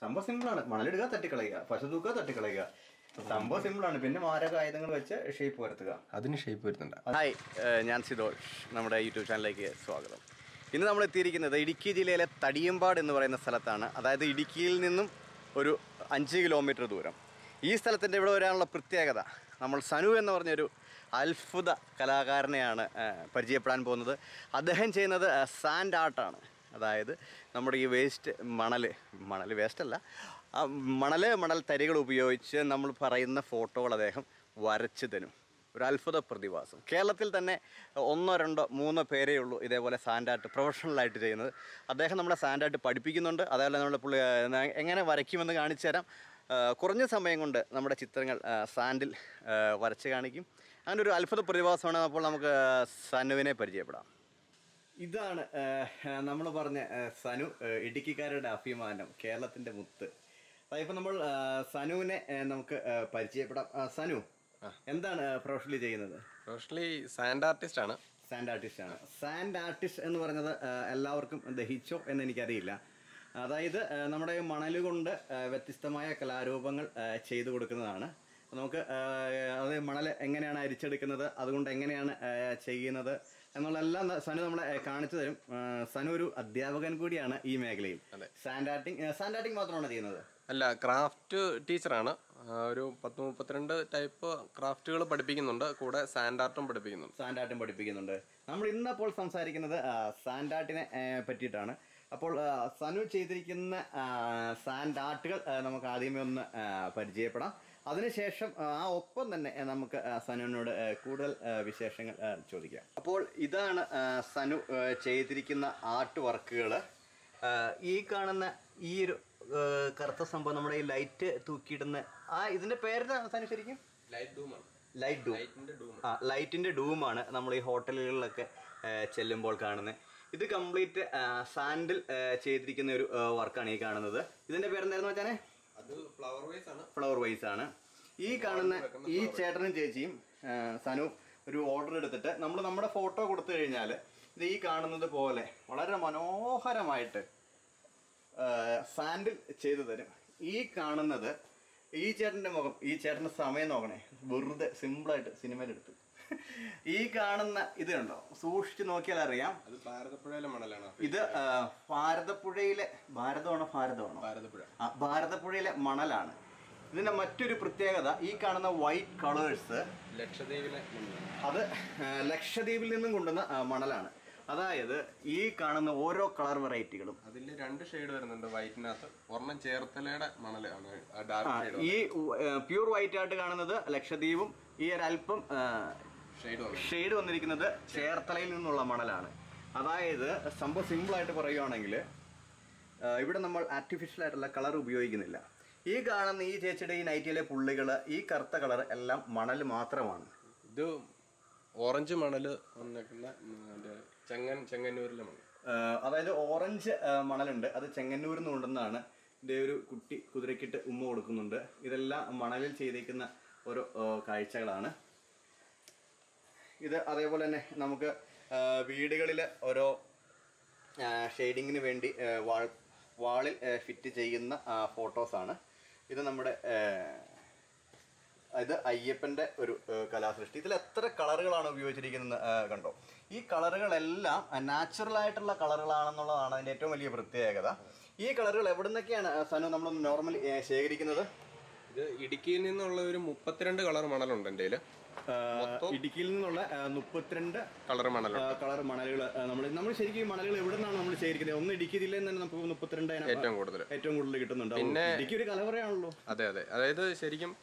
സംഭവം സിമ്പിളാണ് മണലെടുക്കുക തട്ടിക്കളയുക പശു തൂക്കുക തട്ടിക്കളയുക സംഭവം സിമ്പിളാണ് പിന്നെ മാരക ആയുധങ്ങൾ വെച്ച് ഷേപ്പ് വരുത്തുക അതിന് ഷേപ്പ് വരുന്നുണ്ട് ഹായ് ഞാൻ സിദോഷ് നമ്മുടെ യൂട്യൂബ് ചാനലിലേക്ക് സ്വാഗതം ഇന്ന് നമ്മൾ എത്തിയിരിക്കുന്നത് ഇടുക്കി ജില്ലയിലെ തടിയമ്പാട് എന്ന് പറയുന്ന സ്ഥലത്താണ് അതായത് ഇടുക്കിയിൽ നിന്നും ഒരു അഞ്ച് കിലോമീറ്റർ ദൂരം ഈ സ്ഥലത്തിൻ്റെ ഇവിടെ വരാനുള്ള പ്രത്യേകത നമ്മൾ സനു എന്ന് പറഞ്ഞൊരു അത്ഭുത കലാകാരനെയാണ് ആ, പരിചയപ്പെടാൻ പോകുന്നത് അദ്ദേഹം ചെയ്യുന്നത് സാൻഡ് ആർട്ടാണ് അതായത് നമ്മുടെ ഈ വേസ്റ്റ് മണൽ മണൽ വേസ്റ്റ് അല്ല ആ മണൽ മണൽ തരികൾ ഉപയോഗിച്ച് നമ്മൾ പറയുന്ന ഫോട്ടോകൾ അദ്ദേഹം വരച്ച് തരും ഒരു അത്ഭുത പ്രതിഭാസം കേരളത്തിൽ തന്നെ ഒന്നോ രണ്ടോ മൂന്നോ പേരേ ഉള്ളൂ ഇതേപോലെ സാൻഡാർട്ട് പ്രൊഫഷണലായിട്ട് ചെയ്യുന്നത് അദ്ദേഹം നമ്മളെ സാൻഡാർട്ട് പഠിപ്പിക്കുന്നുണ്ട് അതേപോലെ നമ്മൾ പുള്ളി ആ, എങ്ങനെ വരയ്ക്കുമെന്ന് കാണിച്ചു തരാം ആ, കുറഞ്ഞ സമയം കൊണ്ട് നമ്മുടെ ചിത്രങ്ങൾ ആ, സാൻഡിൽ ആ, വരച്ച് കാണിക്കും അങ്ങനെ ഒരു അത്ഭുത പ്രതിഭാസമാണ് അപ്പോൾ നമുക്ക് സനുവിനെ പരിചയപ്പെടാം ഇതാണ് നമ്മൾ പറഞ്ഞ സനു ഇടുക്കിക്കാരുടെ അഭിമാനം കേരളത്തിൻ്റെ മുത്ത് ഇപ്പം നമ്മൾ സനുവിനെ നമുക്ക് പരിചയപ്പെടാം സനു എന്താണ് പ്രൊഫഷണലി ചെയ്യുന്നത് പ്രൊഫഷണലി സാൻഡ് ആർട്ടിസ്റ്റ് ആണ് സാൻഡ് ആർട്ടിസ്റ്റ് ആണ് സാൻഡ് ആർട്ടിസ്റ്റ് എന്ന് പറയുന്നത് ആ, എല്ലാവർക്കും ദഹിച്ചോ എന്ന് എനിക്കറിയില്ല അതായത് ആ, നമ്മുടെ മണൽ കൊണ്ട് ആ, വ്യത്യസ്തമായ കലാരൂപങ്ങൾ ആ, ചെയ്തു കൊടുക്കുന്നതാണ് അപ്പോൾ നമുക്ക് ആ, അത് മണൽ എങ്ങനെയാണ് അരിച്ചെടുക്കുന്നത് അതുകൊണ്ട് എങ്ങനെയാണ് ആ, ചെയ്യുന്നത് എന്നുള്ളതെല്ലാം ന- സനു നമ്മളെ ആ, കാണിച്ചു തരും ആ, സനു ഒരു അധ്യാപകൻ കൂടിയാണ് ഈ മേഖലയിൽ സാൻഡ് ആർട്ടിങ് സാൻഡ് ആർട്ടിങ് മാത്രമാണ് ചെയ്യുന്നത് അല്ല ക്രാഫ്റ്റ് ടീച്ചറാണ് ആ, ഒരു പത്ത് മുപ്പത്തിരണ്ട് ടൈപ്പ് ക്രാഫ്റ്റുകൾ പഠിപ്പിക്കുന്നുണ്ട് കൂടെ സാൻഡ് ആർട്ടും പഠിപ്പിക്കുന്നുണ്ട് സാൻഡ് ആർട്ടും പഠിപ്പിക്കുന്നുണ്ട് നമ്മൾ ഇന്നപ്പോൾ സംസാരിക്കുന്നത് ആ, സാൻഡ് ആർട്ടിനെ ആ, പറ്റിയിട്ടാണ് അപ്പോൾ ആ, സനു ചെയ്തിരിക്കുന്ന ആ, സാൻഡ് ആർട്ടുകൾ ആ, നമുക്ക് ആദ്യമേ ഒന്ന് ആ, പരിചയപ്പെടാം അതിനുശേഷം ആ ഒപ്പം തന്നെ ആ, നമുക്ക് ആ, സനുവിനോട് ആ, കൂടുതൽ ആ, വിശേഷങ്ങൾ ആ, ചോദിക്കാം അപ്പോൾ ഇതാണ് ആ, സനു ആ, ചെയ്തിരിക്കുന്ന ആർട്ട് വർക്കുകൾ ഈ കാണുന്ന ഈ ഒരു ആ, കറുത്ത സംഭവം നമ്മുടെ ഈ ലൈറ്റ് തൂക്കിയിടുന്ന ആ ഇതിന്റെ പേര് സനു ശരിക്കും ലൈറ്റ് ഡൂമാണ് ലൈറ്റ് ഡൂം ലൈറ്റിന്റെ ഡൂം ആ ലൈറ്റിന്റെ ഡൂമാണ് നമ്മൾ ഈ ഹോട്ടലുകളിലൊക്കെ ആ, ചെല്ലുമ്പോൾ കാണുന്നത് ഇത് കംപ്ലീറ്റ് സാൻഡിൽ ചെയ്തിരിക്കുന്ന ഒരു വർക്കാണ് ഈ കാണുന്നത് ഇതിന്റെ പേരെന്തായിരുന്നു വെച്ചാൽ അത് ഫ്ലവർ വൈസ് ആണ് ഫ്ലവർ വൈസ് ആണ് ഈ കാണുന്ന ഈ ചേട്ടനും ചേച്ചിയും ആ, സനു ഒരു ഓർഡർ എടുത്തിട്ട് നമ്മൾ നമ്മുടെ ഫോട്ടോ കൊടുത്തു കഴിഞ്ഞാൽ ഇത് ഈ കാണുന്നത് പോലെ വളരെ മനോഹരമായിട്ട് സാൻഡിൽ ചെയ്തു തരും ഈ കാണുന്നത് ഈ ചേട്ടൻ്റെ മുഖം ഈ ചേട്ടൻ്റെ സമയം നോക്കണേ വെറുതെ സിമ്പിളായിട്ട് സിനിമയിലെടുത്ത് ഈ കാണുന്ന ഇത് കണ്ടോ സൂക്ഷിച്ച് നോക്കിയാൽ അറിയാം അത് ഭാരതപ്പുഴയിലെ മണലാണ് ഇത് ആ, ഭാരതപ്പുഴയിലെ ഭാരതമാണോ ഭാരതമാണോ ഭാരതപ്പുഴ ആ, ഭാരതപ്പുഴയിലെ മണലാണ് ഇതിന്റെ മറ്റൊരു പ്രത്യേകത ഈ കാണുന്ന വൈറ്റ് കളേഴ്സ് ലക്ഷദ്വീപിലെ മണലാണ് അത് ആ, ലക്ഷദ്വീപിൽ നിന്നും കൊണ്ടുവന്ന ആ, മണലാണ് അതായത് ഈ കാണുന്ന ഓരോ കളർ വെറൈറ്റികളും അതിൽ രണ്ട് ഷെയ്ഡ് വരുന്നുണ്ട് വൈറ്റിനകത്ത് ഒരെണ്ണം ചേർത്തലയുടെ മണലാണ് ആ, ഡാർക്ക് ഷെയ്ഡ് ഈ പ്യൂർ വൈറ്റ് ആയിട്ട് കാണുന്നത് ലക്ഷദ്വീപും ഈ ഒരല്പം ഷെയ്ഡ് വന്നു ഷെയ്ഡ് വന്നിരിക്കുന്നത് ചേർത്തലയിൽ നിന്നുള്ള മണലാണ് അതായത് സംഭവം സിമ്പിളായിട്ട് പറയുവാണെങ്കിൽ ആ, ഇവിടെ നമ്മൾ ആർട്ടിഫിഷ്യൽ ആയിട്ടുള്ള കളർ ഉപയോഗിക്കുന്നില്ല ഈ കാണുന്ന ഈ ചേച്ചിയുടെ ഈ നൈറ്റിയിലെ പുള്ളികൾ ഈ കറുത്ത കളർ എല്ലാം മണൽ മാത്രമാണ് ഇത് ഓറഞ്ച് മണല് വന്നേക്കുന്ന മറ്റേ ചെങ്ങൻ ചെങ്ങന്നൂരിലെ മണൽ ആ, അതായത് ഓറഞ്ച് ആ, മണലുണ്ട് അത് ചെങ്ങന്നൂരിൽ നിന്ന് കൊണ്ടുവന്നതാണ് ഇതേ ഒരു കുട്ടി കുതിരക്കിട്ട് ഉമ്മ കൊടുക്കുന്നുണ്ട് ഇതെല്ലാം മണലിൽ ചെയ്തേക്കുന്ന ഓരോ ആ, കാഴ്ചകളാണ് ഇത് അതേപോലെ തന്നെ നമുക്ക് വീടുകളിൽ ഓരോ ഷെയ്ഡിങ്ങിന് വേണ്ടി ആ, വാൾ വാളിൽ ആ, ഫിറ്റ് ചെയ്യുന്ന ഫോട്ടോസാണ് ഇത് നമ്മുടെ ആ, ഇത് അയ്യപ്പൻ്റെ ഒരു ആ, കലാസൃഷ്ടി ഇതിൽ എത്ര കളറുകളാണ് ഉപയോഗിച്ചിരിക്കുന്നത് ആ, കണ്ടോ ഈ കളറുകളെല്ലാം നാച്ചുറൽ ആയിട്ടുള്ള കളറുകളാണെന്നുള്ളതാണ് അതിൻ്റെ ഏറ്റവും വലിയ പ്രത്യേകത ഈ കളറുകൾ എവിടെ നിന്നൊക്കെയാണ് ആ, സനു നമ്മൾ നോർമലി ശേഖരിക്കുന്നത് ഇത് ഇടുക്കിയിൽ നിന്നുള്ള ഒരു മുപ്പത്തിരണ്ട് കളർ മണലുണ്ട് എൻ്റെ കയ്യിൽ ആ, ഇടുക്കിയിൽ നിന്നുള്ള ആ, മുപ്പത്തിരണ്ട് കളർ മണലുണ്ട് കളർ മണലുകൾ നമ്മൾ നമ്മൾ ശരിക്കും ഈ മണലുകൾ എവിടെ നിന്നാണ് നമ്മൾ ശേഖരിക്കുന്നത് ഒന്ന് ഇടുക്കി ജില്ലയിൽ നിന്ന് തന്നെ നമുക്ക് മുപ്പത്തിരണ്ട് അതിനകം ഏറ്റവും കൂടുതൽ ഏറ്റവും കൂടുതൽ കിട്ടുന്നുണ്ട് പിന്നെ- ഇടുക്കി ഒരു കലവറയാണല്ലോ അതെ അതെ അതായത് ശരിക്കും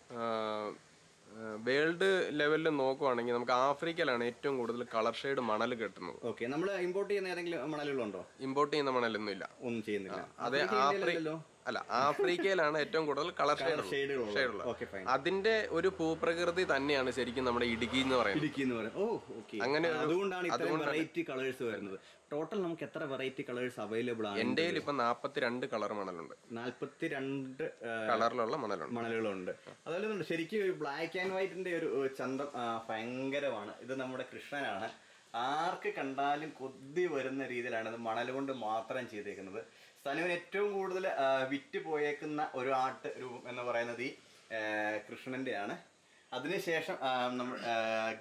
വേൾഡ് ലെവലിൽ നോക്കുവാണെങ്കിൽ നമുക്ക് ആഫ്രിക്കയിലാണ് ഏറ്റവും കൂടുതൽ കളർ ഷെയ്ഡ് മണൽ കിട്ടുന്നത് ഓക്കെ നമ്മൾ ഇമ്പോർട്ട് ചെയ്യുന്ന ഏതെങ്കിലും മണലുകളുണ്ടോ ഇമ്പോർട്ട് ചെയ്യുന്ന മണലൊന്നും ഇല്ല ഒന്നും ചെയ്യുന്നില്ല അതെ ആഫ്രിക്ക ആഫ്രി ഇന്ത്യയിലല്ലല്ലോ. അല്ല ആഫ്രിക്കയിലാണ് ഏറ്റവും കൂടുതൽ കളർ ഷെയ്ഡ് ഷെയ്ഡുകളുള്ളത് ഷെയ്ഡുള്ളത് ഓക്കെ ഫൈൻ അതിന്റെ ഒരു ഭൂപ്രകൃതി തന്നെയാണ് ശരിക്കും നമ്മുടെ ഇടുക്കി എന്ന് പറയുന്നത് ഇടുക്കി എന്ന് പറയും ഓ ഓക്കെ അങ്ങനെ ഒരു- അതുകൊണ്ടാണ് ഇത്രയും വെറൈറ്റി കളേഴ്സ് വരുന്നത് ടോട്ടൽ നമുക്ക് എത്ര വെറൈറ്റി കളേഴ്സ് അവൈലബിൾ ആണ് എൻ്റെ കയ്യിൽ ഇപ്പൊ നാപ്പത്തിരണ്ട് കളർ മണലുണ്ട് നാല്പത്തി രണ്ട് കളറിലുള്ള മണലുണ്ട് മണലുകളുണ്ട് അതുപോലെ തന്നെ ശരിക്കും ബ്ലാക്ക് ആൻഡ് വൈറ്റിന്റെ ഒരു ഒരു ചന്തം ആ, ഭയങ്കരമാണ് ഇത് നമ്മുടെ കൃഷ്ണനാണ് ആർക്ക് കണ്ടാലും കൊതി വരുന്ന രീതിയിലാണ് ഇത് മണൽ കൊണ്ട് മാത്രം ചെയ്തേക്കുന്നത് സനുവിന് ഏറ്റവും കൂടുതൽ ആ, വിറ്റ് പോയേക്കുന്ന ഒരു ആർട്ട് രൂപം എന്ന് പറയുന്നത് ഈ ആ, കൃഷ്ണൻ്റെയാണ് അതിനുശേഷം ആ, നമ്മ ആ,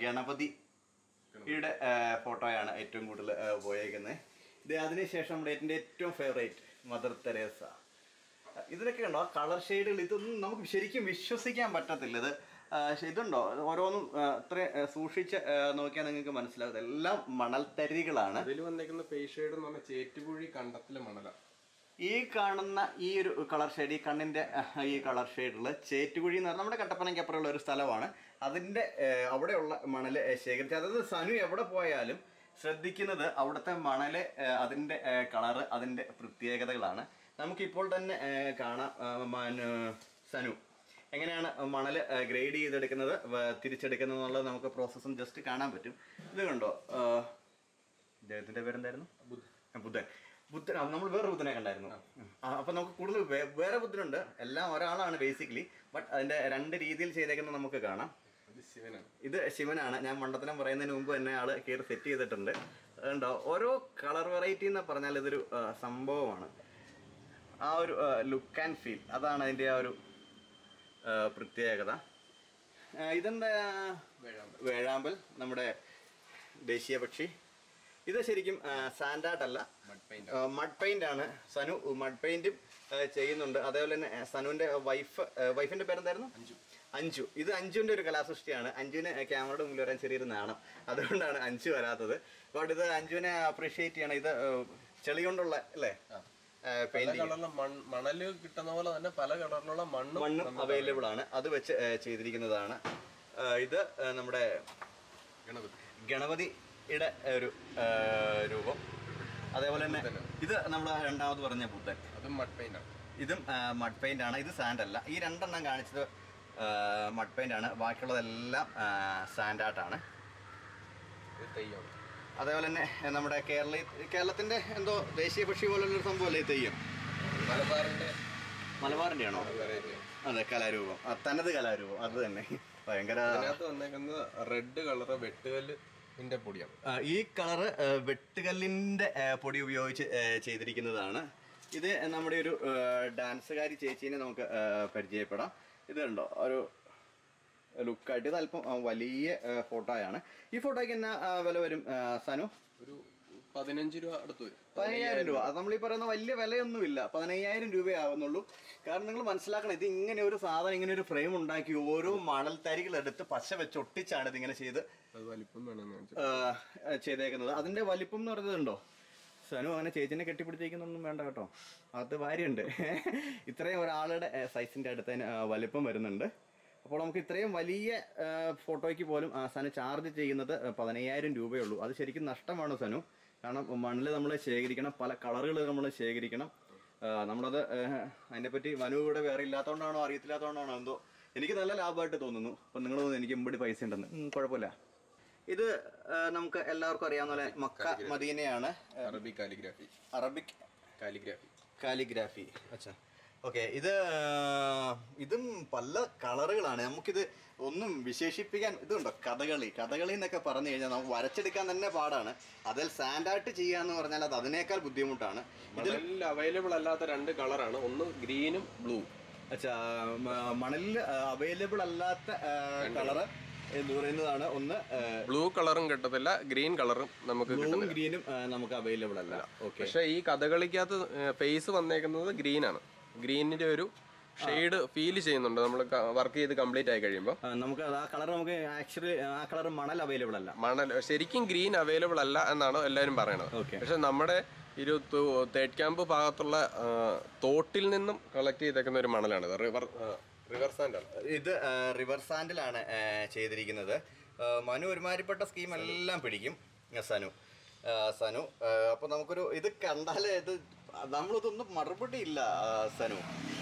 ഗണപതിയുടെ ആ, ഫോട്ടോയാണ് ഏറ്റവും കൂടുതൽ ആ, പോയേക്കുന്നത് ഇത് അതിനുശേഷം നമ്മുടെ എൻ്റെ ഏറ്റവും ഫേവറേറ്റ് മദർ തെരേസ ഇതിലൊക്കെ ഉണ്ടോ കളർ ഷെയ്ഡുകൾ ഇതൊന്നും നമുക്ക് ശരിക്കും വിശ്വസിക്കാൻ പറ്റത്തില്ല ഇത് ആ, ശ- ഇതുണ്ടോ ഓരോന്നും ആ, ഇത്ര ആ, സൂക്ഷിച്ച് ആ, നോക്കിയാൽ നിങ്ങൾക്ക് മനസ്സിലാകും എല്ലാം മണൽത്തരികളാണ് അതിൽ വന്നേക്കുന്ന ഫേസ് ഷെയ്ഡ് എന്ന് പറഞ്ഞാൽ ചേറ്റുപുഴി കണ്ടത്തിലെ മണല ഈ കാണുന്ന ഈ ഒരു കളർ ഷെയ്ഡ് ഈ കണ്ണിന്റെ അഹ്, ഈ കളർ ഷെയ്ഡിൽ ചേറ്റുകുഴി എന്ന് പറഞ്ഞാൽ നമ്മുടെ കട്ടപ്പനയ്ക്കപ്പുറമുള്ള ഒരു സ്ഥലമാണ് അതിന്റെ ഏഹ്, അവിടെയുള്ള മണല് ഏഹ്, ശേഖരിച്ച് അതായത് സനു എവിടെ പോയാലും ശ്രദ്ധിക്കുന്നത് അവിടുത്തെ മണല് ഏഹ്, അതിന്റെ കളറ് അതിന്റെ പ്രത്യേകതകളാണ് നമുക്കിപ്പോൾ തന്നെ ഏഹ്, കാണാം ഏഹ്, മന- സനു എങ്ങനെയാണ് മണൽ ഗ്രേഡ് ചെയ്തെടുക്കുന്നത് വ- തിരിച്ചെടുക്കുന്നത് എന്നുള്ളത് നമുക്ക് പ്രോസസ്സും ജസ്റ്റ് കാണാൻ പറ്റും ഇത് കണ്ടോ ഏഹ്, ഇദ്ദേഹത്തിന്റെ പേരെന്തായിരുന്നു ആ, ബുദ്ധൻ ബുദ്ധൻ ആ, നമ്മൾ വേറെ ബുദ്ധനെ കണ്ടായിരുന്നു ആ, അപ്പൊ നമുക്ക് കൂടുതൽ വേ- വേറെ ബുദ്ധനുണ്ട് എല്ലാം ഒരാളാണ് ബേസിക്കലി ബട്ട് അതിന്റെ രണ്ട് രീതിയിൽ ചെയ്തേക്കുന്നത് നമുക്ക് കാണാം അത് ശിവനാണ് ഇത് ശിവനാണ് ഞാൻ മണ്ടത്തനം പറയുന്നതിന് മുമ്പ് തന്നെ ആള് കയറി സെറ്റ് ചെയ്തിട്ടുണ്ട് അതുണ്ടോ ഓരോ കളർ വെറൈറ്റി എന്ന് പറഞ്ഞാൽ ഇതൊരു ആ, സംഭവമാണ് ആ ഒരു ലുക്ക് ആൻഡ് ഫീൽ അതാണ് അതിന്റെ ആ ഒരു ആ, പ്രത്യേകത ആ, ഇതെന്താ വേഴാമ്പൽ നമ്മുടെ ദേശീയ പക്ഷി ഇത് ശരിക്കും സാൻഡാർട്ട് അല്ല മഡ് പെയിന്റ് മഡ് പെയിന്റ് ആണ് സനു മഡ് പെയിന്റും ചെയ്യുന്നുണ്ട് അതേപോലെ തന്നെ ആ, സനുവിന്റെ വൈഫ് വൈഫിന്റെ പേരെന്തായിരുന്നു അഞ്ചു അഞ്ചു ഇത് അഞ്ചുവിന്റെ ഒരു കലാസൃഷ്ടിയാണ് അഞ്ചുവിന് ക്യാമറയുടെ മുമ്പിൽ വരാൻ ചെറിയൊരു നാണം അതുകൊണ്ടാണ് അഞ്ചു വരാത്തത് ബട്ട് ഇത് അഞ്ചുവിനെ അപ്രീഷിയേറ്റ് ചെയ്യണം ഇത് ആ, ചെളി കൊണ്ടുള്ള അല്ലേ പല പെയിന്റിങ് കളറിലുള്ള മണല് കിട്ടുന്ന പോലെ തന്നെ പല കളറിലുള്ള മണ്ണും മണ്ണും അവൈലബിൾ ആണ് അത് വെച്ച് ആ, ചെയ്തിരിക്കുന്നതാണ് ആ, ഇത് ആ, നമ്മുടെ ഗണപതി ഗണപതിയുടെ ഒരു ആ, രൂപം അതേപോലെ തന്നെ ഇത് നമ്മൾ രണ്ടാമത് പറഞ്ഞ ബുദ്ധൻ അതും മഡ് പെയിന്റ് ആണ് ഇതും മഡ് പെയിന്റ് ആണ് ഇത് സാൻഡ് അല്ല ഈ രണ്ടെണ്ണം കാണിച്ചത് മഡ് പെയിന്റ് ആണ് ബാക്കിയുള്ളതെല്ലാം സാൻഡ് ആർട്ടാണ് ഇത് തെയ്യമാണ് അതേപോലെ തന്നെ ആ, നമ്മുടെ കേരള കേരളത്തിന്റെ എന്തോ ദേശീയ പക്ഷി പോലുള്ളൊരു സംഭവമല്ലേ ഈ തെയ്യം മലബാറിന്റെ മലബാറിന്റെ ആണോ വെറൈറ്റി അതെ കലാരൂപം ആ, തനത് കലാരൂപം അത് തന്നെ ഭയങ്കര അതിനകത്ത് വന്നേക്കുന്നത് റെഡ് കളറ് വെട്ടുകല്ലിന്റെ പൊടിയാണ് ആ, ഈ കളറ് ആ, വെട്ടുകല്ലിന്റെ ആ, പൊടി ഉപയോഗിച്ച് ആ, ചെയ്തിരിക്കുന്നതാണ് ഇത് നമ്മുടെ ഒരു ആ, ഡാൻസുകാരി ചേച്ചീനെ നമുക്ക് ആ, പരിചയപ്പെടാം ഇത് കണ്ടോ ഒരു ലുക്കായിട്ട് ഇത് അല്പം ആ, വലിയ ഫോട്ടോയാണ് ഈ ഫോട്ടോയ്ക്ക് എന്നാ ആ, വില വരും ആ, സനു ഒരു പതിനഞ്ച് രൂപ അടുത്ത് വരും പതിനയ്യായിരം രൂപ അത് നമ്മൾ ഈ പറയുന്ന വലിയ വിലയൊന്നുമില്ല പതിനയ്യായിരം രൂപയാവുന്നുള്ളൂ കാരണം നിങ്ങൾ മനസ്സിലാക്കണം ഇത് ഇങ്ങനെ ഒരു സാധനം ഇങ്ങനെ ഒരു ഫ്രെയിം ഉണ്ടാക്കി ഓരോ മണൽ തരികൾ എടുത്ത് പശ വെച്ച് ഒട്ടിച്ചാണ് ഇതിങ്ങനെ ചെയ്ത് അത് വലിപ്പം വേണമെന്ന് വെച്ചാൽ ആ, ചെയ്തേക്കുന്നത് അതിന്റെ വലിപ്പം എന്ന് പറയുന്നതുണ്ടോ സനു അങ്ങനെ ചേച്ചിനെ കെട്ടിപ്പിടിച്ചേക്കുന്നൊന്നും വേണ്ട കേട്ടോ അത് ഭാര്യയുണ്ട് ഇത്രയും ഒരാളുടെ ആ, സൈസിന്റെ അടുത്ത് അതിന് ആ, വലിപ്പം വരുന്നുണ്ട് അപ്പോൾ നമുക്ക് ഇത്രയും വലിയ ആ, ഫോട്ടോയ്ക്ക് പോലും ആ, സനു ചാർജ് ചെയ്യുന്നത് പതിനയ്യായിരം രൂപയുള്ളൂ അത് ശരിക്കും നഷ്ടമാണ് സനു കാരണം മണ്ണിൽ നമ്മൾ ശേഖരിക്കണം പല കളറുകൾ നമ്മൾ ശേഖരിക്കണം ആ, നമ്മളത് ആ, അതിനെപ്പറ്റി മനു ഇവിടെ വേറെ ഇല്ലാത്തതുകൊണ്ടാണോ അറിയത്തില്ലാത്തതുകൊണ്ടാണോ എന്തോ എനിക്ക് നല്ല ലാഭമായിട്ട് തോന്നുന്നു അപ്പം നിങ്ങൾ എനിക്ക് മുമ്പടി പൈസ ഉണ്ടെന്ന് ഉം, കുഴപ്പമില്ല ഇത് ആ, നമുക്ക് എല്ലാവർക്കും അറിയാവുന്ന പോലെ മക്ക മദീനയാണ് അറബി കാലിഗ്രാഫി അറബിക് കാലിഗ്രാഫി കാലിഗ്രാഫി അച്ഛാ ഓക്കെ ഇത് ആ, ഇതും പല കളറുകളാണ് നമുക്കിത് ഒന്നും വിശേഷിപ്പിക്കാൻ ഇതുണ്ടോ കഥകളി കഥകളി എന്നൊക്കെ പറഞ്ഞു കഴിഞ്ഞാൽ നമുക്ക് വരച്ചെടുക്കാൻ തന്നെ പാടാണ് അതിൽ സാൻഡ് ആർട്ട് ചെയ്യുക എന്ന് പറഞ്ഞാൽ അത് അതിനേക്കാൾ ബുദ്ധിമുട്ടാണ് മണലിൽ അവൈലബിൾ അല്ലാത്ത രണ്ട് കളറാണ് ഒന്ന് ഗ്രീനും ബ്ലൂ അച്ഛാ മ- മണലിൽ അവൈലബിൾ അല്ലാത്ത കളറ് എന്ന് പറയുന്നതാണ് ഒന്ന് ബ്ലൂ കളറും കിട്ടത്തില്ല ഗ്രീൻ കളറും നമുക്ക് ബ്ലൂവും കിട്ടുന്നില്ല ഗ്രീനും നമുക്ക് അവൈലബിൾ അല്ല ഓക്കെ പക്ഷെ ഈ കഥകളിക്കകത്ത് ഫേസ് വന്നേക്കുന്നത് ഗ്രീനാണ് ഗ്രീനിന്റെ ഒരു ഷെയ്ഡ് ഫീൽ ചെയ്യുന്നുണ്ട് നമ്മൾ വർക്ക് ചെയ്ത് കംപ്ലീറ്റ് ആയി കഴിയുമ്പോൾ ആ, നമുക്ക് അത് ആ കളർ നമുക്ക് ആക്ച്വലി ആ കളർ മണൽ അവൈലബിൾ അല്ല മണൽ ശരിക്കും ഗ്രീൻ അവൈലബിൾ അല്ല എന്നാണ് എല്ലാവരും പറയണത് ഓക്കെ പക്ഷെ നമ്മുടെ ഒരു തു- തേർഡ് ക്യാമ്പ് ഭാഗത്തുള്ള ആ, തോട്ടിൽ നിന്നും കളക്ട് ചെയ്തേക്കുന്ന ഒരു മണലാണ് റിവർ റിവർ സാൻഡ് ആണ് ഇത് റിവർ സാൻഡിലാണ് ആ, ചെയ്തിരിക്കുന്നത് ആ, മനു ഒരുമാതിരിപ്പെട്ട സ്കീം എല്ലാം പിടിക്കും ആ, സനു ആ, സനു അപ്പോൾ നമുക്കൊരു ഇത് കണ്ടാൽ ഇത് നമ്മളിതൊന്നും മറുപടി ഇല്ല ആ, സനു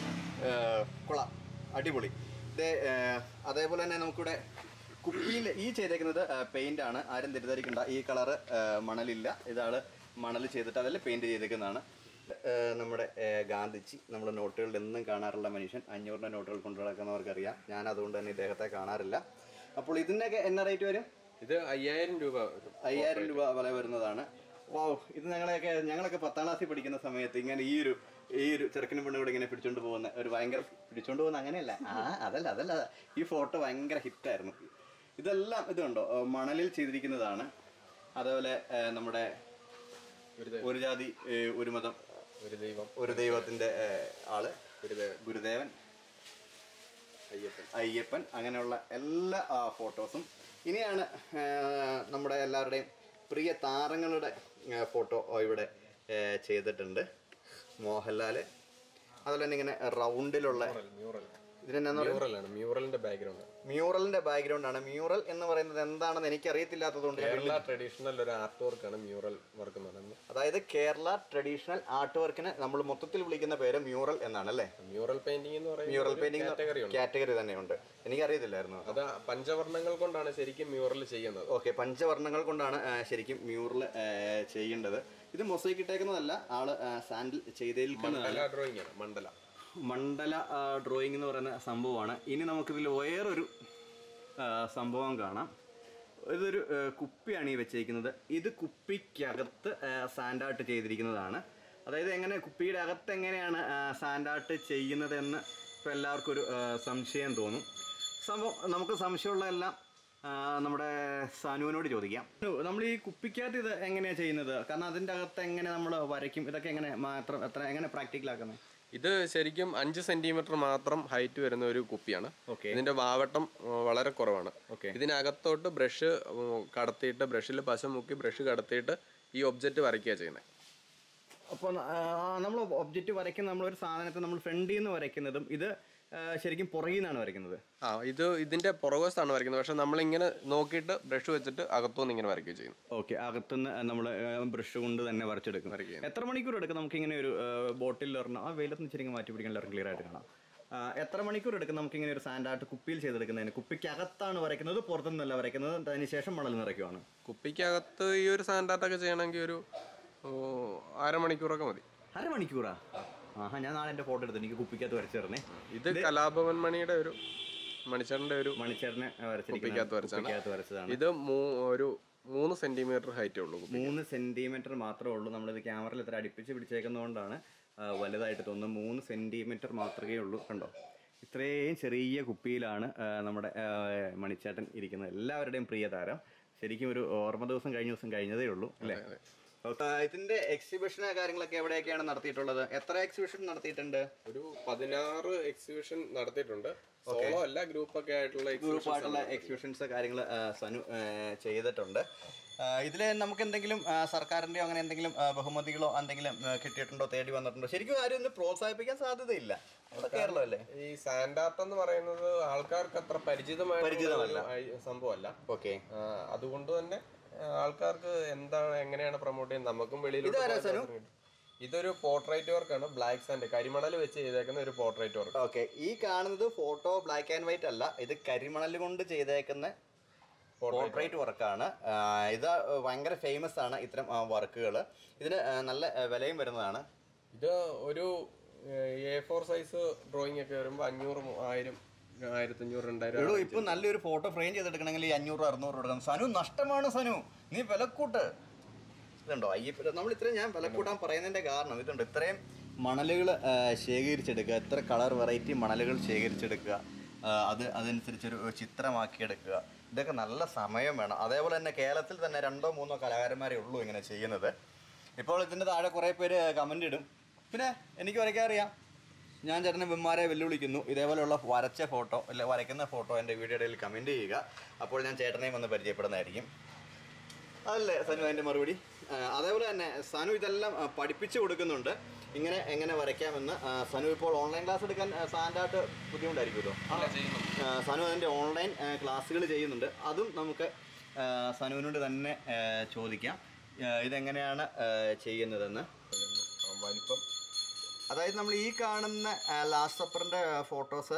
ആ, കൊള്ളാം അടിപൊളി ഇത് ആ, അതേപോലെ തന്നെ നമുക്കിവിടെ കുപ്പിയിൽ ഈ ചെയ്തേക്കുന്നത് പെയിന്റ് ആണ് ആരും തെറ്റിദ്ധരിക്കണ്ട ഈ കളറ് മണലില്ല ഇതാണ് മണൽ ചെയ്തിട്ട് അതിൽ പെയിന്റ് ചെയ്തേക്കുന്നതാണ് ഏഹ് നമ്മുടെ ഏഹ് ഗാന്ധിജി നമ്മുടെ നോട്ടുകളിൽ എന്നും കാണാറുള്ള മനുഷ്യൻ അഞ്ഞൂറിൻ്റെ നോട്ടുകൾ കൊണ്ടു നടക്കുന്നവർക്കറിയാം ഞാൻ അതുകൊണ്ട് തന്നെ ഇദ്ദേഹത്തെ കാണാറില്ല അപ്പോൾ ഇതിൻ്റെയൊക്കെ എന്ന റേറ്റ് വരും ഇത് അയ്യായിരം രൂപ വരും അയ്യായിരം രൂപ വില വരുന്നതാണ് വാവ് ഇത് ഞങ്ങളെയൊക്കെ ഞങ്ങളൊക്കെ പത്താം ക്ലാസ്സിൽ പഠിക്കുന്ന സമയത്ത് ഇങ്ങനെ ഈ ഒരു ഈ ഒരു ചെറുക്കനും പെണ്ണും കൂടെ ഇങ്ങനെ പിടിച്ചോണ്ട് പോകുന്ന ഒരു ഭയങ്കര പിടിച്ചോണ്ട് പോകുന്ന അങ്ങനെയല്ല ആ അതല്ല അതല്ല ഈ ഫോട്ടോ ഭയങ്കര ഹിറ്റായിരുന്നു ഇതെല്ലാം ഇതുണ്ടോ ഏർ മണലിൽ ചെയ്തിരിക്കുന്നതാണ് അതേപോലെ ഏർ നമ്മുടെ ഒരു ദൈവം. ഒരു ജാതി ഏർ ഒരു മതം ഒരു ദൈവം ഒരു ദൈവത്തിന്റെ ഏർ ആള് ഗുരുദേവൻ ഗുരുദേവൻ അയ്യപ്പൻ അയ്യപ്പൻ അങ്ങനെയുള്ള എല്ലാ ആ, ഫോട്ടോസും ഇനിയാണ് ആ, നമ്മുടെ എല്ലാവരുടെയും പ്രിയ താരങ്ങളുടെ ആ, ഫോട്ടോ ഇവിടെ ആ, ചെയ്തിട്ടുണ്ട് മോഹൻലാല് അതുപോലെ തന്നെ ഇങ്ങനെ റൗണ്ടിലുള്ള മ്യൂറൽ ഇതിനെന്നാ മ്യൂറലാണ് മ്യൂറലിന്റെ ബാക്ക്ഗ്രൗണ്ട് മ്യൂറലിന്റെ ബാക്ക്ഗ്രൗണ്ട് ആണ് മ്യൂറൽ എന്ന് പറയുന്നത് എന്താണെന്ന് എനിക്ക് അറിയത്തില്ലാത്തതുകൊണ്ട് ഞാൻ കേരള ട്രഡീഷണൽ ഒരു ആർട്ട് വർക്കാണ് മ്യൂറൽ വർക്ക് എന്ന് പറയുന്നത് അതായത് കേരള ട്രഡീഷണൽ ആർട്ട് വർക്കിന് നമ്മൾ മൊത്തത്തിൽ വിളിക്കുന്ന പേര് മ്യൂറൽ എന്നാണ് അല്ലേ മ്യൂറൽ പെയിന്റിംഗ് എന്ന് മ്യൂറൽ പറയുന്നത് പെയിന്റിംഗ് കാറ്റഗറി ഉണ്ട് കാറ്റഗറി തന്നെയുണ്ട് എനിക്കറിയത്തില്ലായിരുന്നു അത് പഞ്ചവർണ്ണങ്ങൾ കൊണ്ടാണ് ശരിക്കും മ്യൂറൽ ചെയ്യുന്നത് ഓക്കെ പഞ്ചവർണ്ണങ്ങൾ കൊണ്ടാണ് ആ, ശരിക്കും മ്യൂറൽ ചെയ്യേണ്ടത് ഇത് മൊസൈക്ക് ഇട്ടേക്കുന്നതല്ല ആള് സാൻഡിൽ ചെയ്തേൽക്കുന്നതാണ് മണ്ഡല ഡ്രോയിങ് ആണ് മണ്ഡല മണ്ഡല ഡ്രോയിങ് എന്ന് പറയുന്ന സംഭവമാണ് ഇനി നമുക്കിതിൽ വേറൊരു ആ, സംഭവം കാണാം ഇതൊരു ആ, കുപ്പിയാണ് ഈ വെച്ചേക്കുന്നത് ഇത് കുപ്പിക്കകത്ത് സാൻഡാർട്ട് ചെയ്തിരിക്കുന്നതാണ് അതായത് എങ്ങനെ കുപ്പിയുടെ അകത്ത് എങ്ങനെയാണ് സാൻഡാർട്ട് ചെയ്യുന്നതെന്ന് ഇപ്പോൾ എല്ലാവർക്കും ഒരു ആ, സംശയം തോന്നും സംഭവം നമുക്ക് സംശയമുള്ള എല്ലാം ആ, നമ്മുടെ സനുവിനോട് ചോദിക്കാം നമ്മൾ ഈ കുപ്പിക്കകത്ത് ഇത് എങ്ങനെയാണ് ചെയ്യുന്നത് കാരണം അതിൻ്റെ അകത്ത് എങ്ങനെ നമ്മൾ വരയ്ക്കും ഇതൊക്കെ എങ്ങനെ മാത്രം എത്ര എങ്ങനെ പ്രാക്ടിക്കലാക്കുന്നത് ഇത് ശരിക്കും അഞ്ച് സെന്റിമീറ്റർ മാത്രം ഹൈറ്റ് വരുന്ന ഒരു കുപ്പിയാണ് ഓക്കെ ഇതിന്റെ വാവട്ടം ഉം, വളരെ കുറവാണ് ഓക്കെ ഇതിനകത്തോട്ട് ബ്രഷ് കടത്തിയിട്ട് ബ്രഷിൽ പശ മുക്കി ബ്രഷ് കടത്തിയിട്ട് ഈ ഒബ്ജക്റ്റ് വരയ്ക്കുക ചെയ്യുന്നത് അപ്പോൾ നമ്മൾ ഒബ്ജക്റ്റ് വരയ്ക്കുന്ന നമ്മളൊരു സാധനത്തെ നമ്മൾ ഫ്രണ്ടിൽ നിന്ന് വരയ്ക്കുന്നതും ഇത് ആ, ശരിക്കും പുറകിൽ നിന്നാണ് വരയ്ക്കുന്നത് ആ ഇത് ഇതിന്റെ പുറകുവശത്താണ് വരയ്ക്കുന്നത് പക്ഷെ നമ്മളിങ്ങനെ നോക്കിയിട്ട് ബ്രഷ് വെച്ചിട്ട് അകത്തുനിന്ന് ഇങ്ങനെ വരയ്ക്കുക ചെയ്യുന്നു ഓക്കെ അകത്തുനിന്ന് നമ്മൾ ബ്രഷ് കൊണ്ട് തന്നെ വരച്ചെടുക്കും വരയ്ക്കുക എത്ര മണിക്കൂർ എടുക്കും നമുക്ക് ഇങ്ങനെ ഒരു ബോട്ടിൽ ഒരെണ്ണം ആ വെയിലത്ത് ശരിക്കും മാറ്റി പിടിക്കാൻ എല്ലാവർക്കും ക്ലിയർ ആയിട്ട് കാണാം ആ, എത്ര മണിക്കൂർ എടുക്കും നമുക്ക് ഇങ്ങനെ ഒരു സാൻഡായിട്ട് കുപ്പിയിൽ ചെയ്തെടുക്കുന്നതിന് കുപ്പിക്കകത്താണ് വരയ്ക്കുന്നത് പുറത്തുനിന്നല്ല വരയ്ക്കുന്നത് അതിന് ശേഷം മണൽ നിറയ്ക്കുവാണ് കുപ്പിക്കകത്ത് ഈ ഒരു സാൻഡാർട്ടൊക്കെ ചെയ്യണമെങ്കിൽ ഒരു ഓ, അരമണിക്കൂറൊക്കെ മതി അരമണിക്കൂറാ ആഹാ ഞാൻ നാളെ എൻ്റെ ഫോട്ടോ എടുത്ത് എനിക്ക് കുപ്പിക്കകത്ത് വരച്ചു തരണേ ഇത് കലാഭവൻ മണിയുടെ ഒരു മണിച്ചറിന്റെ ഒരു മണിച്ചേട്ടനെ വരച്ചിരിക്കുന്നത് കുപ്പിക്കകത്ത് വരച്ചാണ്. കുപ്പിക്കകത്ത് വരച്ചതാണ് ഇത് മൂ- ഒരു മൂന്ന് സെന്റിമീറ്റർ ഹൈറ്റേ ഉള്ളൂ കുപ്പി മൂന്ന് സെന്റിമീറ്റർ മാത്രമേ ഉള്ളൂ നമ്മളിത് ക്യാമറയിൽ ഇത്ര അടുപ്പിച്ച് പിടിച്ചേക്കുന്നതുകൊണ്ടാണ് ആ, വലുതായിട്ട് തോന്നുന്നത് മൂന്ന് സെന്റിമീറ്റർ മാത്രമേ ഉള്ളൂ കണ്ടോ ഇത്രയും ചെറിയ കുപ്പിയിലാണ് ആ, നമ്മുടെ ആ, മണിച്ചേട്ടൻ ഇരിക്കുന്നത് എല്ലാവരുടെയും പ്രിയ താരം ശരിക്കും ഒരു ഓർമ്മ ദിവസം കഴിഞ്ഞ ദിവസം കഴിഞ്ഞതേ ഉള്ളൂ അല്ലേ ആ, ഇതിന്റെ എക്സിബിഷൻ കാര്യങ്ങളൊക്കെ എവിടെയൊക്കെയാണ് നടത്തിയിട്ടുള്ളത് എത്ര എക്സിബിഷൻ നടത്തിയിട്ടുണ്ട് ഒരു പതിനാറ് എക്സിബിഷൻ നടത്തിയിട്ടുണ്ട് സോളോ അല്ല ഗ്രൂപ്പ് ഒക്കെ ആയിട്ടുള്ള എക്സിബിഷൻ ഗ്രൂപ്പായിട്ടുള്ള എക്സിബിഷൻസ് കാര്യങ്ങൾ സനു ആ, ചെയ്തിട്ടുണ്ട് ഇതിൽ നമുക്ക് എന്തെങ്കിലും ആ, സർക്കാരിൻ്റെയോ അങ്ങനെ എന്തെങ്കിലും ആ, ബഹുമതികളോ എന്തെങ്കിലും ആ, കിട്ടിയിട്ടുണ്ടോ തേടി വന്നിട്ടുണ്ടോ ശരിക്കും ആരും ഒന്ന് പ്രോത്സാഹിപ്പിക്കാൻ സാധ്യതയില്ല നമ്മുടെ കേരളമല്ലേ ഈ സാൻഡാർട്ട് എന്ന് പറയുന്നത് ആൾക്കാർക്ക് അത്ര പരിചിതമായ പരിചിതമല്ല. സംഭവമല്ല ഓക്കെ ആ, അതുകൊണ്ട് തന്നെ ആ, ആൾക്കാർക്ക് എന്താണ് എങ്ങനെയാണ് പ്രൊമോട്ട് ചെയ്യുന്നത് നമുക്കും വെളിയിലോട്ട് ഇതാരാ പോകാൻ സനു? അവസരം കിട്ടും. ഇതൊരു പോർട്രേറ്റ് വർക്കാണ് ബ്ലാക്ക് സാൻഡ് കരിമണൽ വെച്ച് ചെയ്തേക്കുന്ന ഒരു പോർട്രേറ്റ് വർക്ക് ഓക്കെ ഈ കാണുന്നത് ഫോട്ടോ ബ്ലാക്ക് ആൻഡ് വൈറ്റ് അല്ല ഇത് കരിമണൽ കൊണ്ട് ചെയ്തേക്കുന്ന പോർട്രേറ്റ് വർക്കാണ് ഇത് ഭയങ്കര ഫേമസ് ആണ് ഇത്തരം വർക്കുകൾ ഇതിന് ആ, നല്ല ആ, വിലയും വരുന്നതാണ് ഇത് ഒരു എ ഫോർ സൈസ് ഡ്രോയിങ് ഒക്കെ വരുമ്പോൾ അഞ്ഞൂറ് മു- ആയിരം ആയിരത്തി അഞ്ഞൂറ് രണ്ടായിരം എടോ ഇപ്പൊ നല്ലൊരു ഫോട്ടോ ഫ്രെയിം ചെയ്തെടുക്കണമെങ്കിൽ ഈ അഞ്ഞൂറ് അറുന്നൂറ് കൊടുക്കണം സനു നഷ്ടമാണ് സനു നീ വിലക്കൂട്ട് ഇതുണ്ടോ അയ്യപ്പ നമ്മൾ ഇത്രയും ഞാൻ വിലക്കൂട്ടാൻ പറയുന്നതിന്റെ കാരണം ഇതുണ്ട് ഇത്രയും മണലുകൾ ശേഖരിച്ചെടുക്കുക ഇത്ര കളർ വെറൈറ്റി മണലുകൾ ശേഖരിച്ചെടുക്കുക ആ, അത് അതനുസരിച്ചൊരു ചിത്രമാക്കിയെടുക്കുക ഇതൊക്കെ നല്ല സമയം വേണം അതേപോലെ തന്നെ കേരളത്തിൽ തന്നെ രണ്ടോ മൂന്നോ കലാകാരന്മാരേ ഉള്ളൂ ഇങ്ങനെ ചെയ്യുന്നത് ഇപ്പോൾ ഇതിൻ്റെ താഴെ കുറേ പേര് കമൻ്റ് ഇടും പിന്നെ എനിക്ക് വരയ്ക്കാൻ അറിയാം ഞാൻ ചേട്ടനെ ബിമ്മാരെ വെല്ലുവിളിക്കുന്നു ഇതേപോലെയുള്ള വരച്ച ഫോട്ടോ അല്ലെ വരയ്ക്കുന്ന ഫോട്ടോ എൻ്റെ വീഡിയോയിൽ കമൻറ്റ് ചെയ്യുക അപ്പോൾ ഞാൻ ചേട്ടനെയും വന്ന് പരിചയപ്പെടുന്നതായിരിക്കും അതല്ലേ സനു അതിൻ്റെ മറുപടി ആ, അതേപോലെ തന്നെ സനു ഇതെല്ലാം ആ, പഠിപ്പിച്ചു കൊടുക്കുന്നുണ്ട് ഇങ്ങനെ എങ്ങനെ വരയ്ക്കാമെന്ന് ആ, സനു ഇപ്പോൾ ഓൺലൈൻ ക്ലാസ് എടുക്കാൻ സാൻഡായിട്ട് ബുദ്ധിമുട്ടായിരിക്കുമല്ലോ ആ, സനു അതിൻ്റെ ഓൺലൈൻ ക്ലാസ്സുകൾ ചെയ്യുന്നുണ്ട് അതും നമുക്ക് ആ, സനുവിനോട് തന്നെ ആ, ചോദിക്കാം ആ, ഇതെങ്ങനെയാണ് ആ, ചെയ്യുന്നതെന്ന് വലിപ്പം അതായത് നമ്മൾ ഈ കാണുന്ന ലാസ്റ്റ് സപ്പറിൻ്റെ ഫോട്ടോസ്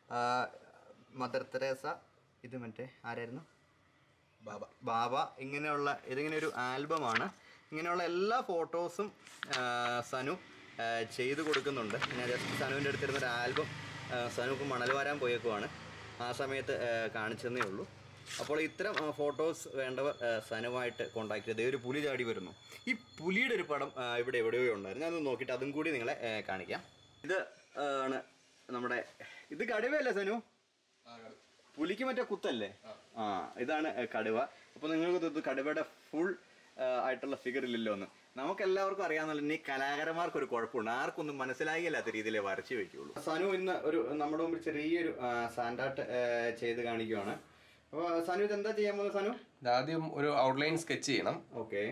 മദർ തെരേസ ഇത് മറ്റേ ആരായിരുന്നു ബാബ ബാബ ഇങ്ങനെയുള്ള ഇതിങ്ങനെ ഒരു ആൽബമാണ് ഇങ്ങനെയുള്ള എല്ലാ ഫോട്ടോസും സനു ആ, ചെയ്തു കൊടുക്കുന്നുണ്ട് ഞാൻ ജസ്റ്റ് സനുവിൻ്റെ അടുത്തിരുന്ന ഒരു ആൽബം സനുക്ക് മണൽ വാരാൻ പോയേക്കുവാണ് ആ സമയത്ത് ആ, കാണിച്ചെന്നേ ഉള്ളൂ അപ്പോൾ ഇത്തരം ഫോട്ടോസ് വേണ്ടവർ ആ, സനുവായിട്ട് കോൺടാക്ട് ചെയ്ത് ഒരു പുലി ചാടി വരുന്നു ഈ പുലിയുടെ ഒരു പടം ആ, ഇവിടെ എവിടെയോ ഉണ്ടായിരുന്നു ഞാനൊന്ന് നോക്കിയിട്ട് അതും കൂടി നിങ്ങളെ ആ, കാണിക്കാം ഇത് ആ, ആണ് നമ്മുടെ ഇത് കടുവയല്ലേ സനു പുലിക്ക് മറ്റേ കുത്തല്ലേ ആ ഇതാണ് ആ, കടുവ അപ്പോൾ നിങ്ങൾക്ക് ഇത് കടുവയുടെ ഫുൾ ആയിട്ടുള്ള ഫിഗർ ഇല്ലല്ലോ എന്ന് നമുക്ക് എല്ലാവർക്കും അറിയാവുന്ന ഈ കലാകാരന്മാർക്ക് ഒരു കുഴപ്പമുണ്ട് ആർക്കൊന്നും മനസ്സിലാകില്ലാത്ത രീതിയിലേ വരച്ചു വെക്കുള്ളൂ സനു ഇന്ന് ഒരു നമ്മുടെ മുമ്പിൽ ചെറിയൊരു ആ, സാൻഡാട്ട് ആ, ചെയ്ത് കാണിക്കുവാണ് അപ്പോൾ സനു ഇത് എന്താ ചെയ്യാൻ പോകുന്നത് സനു ആദ്യം ഒരു ഔട്ട്ലൈൻ സ്കെച്ച് ചെയ്യണം ഓക്കെ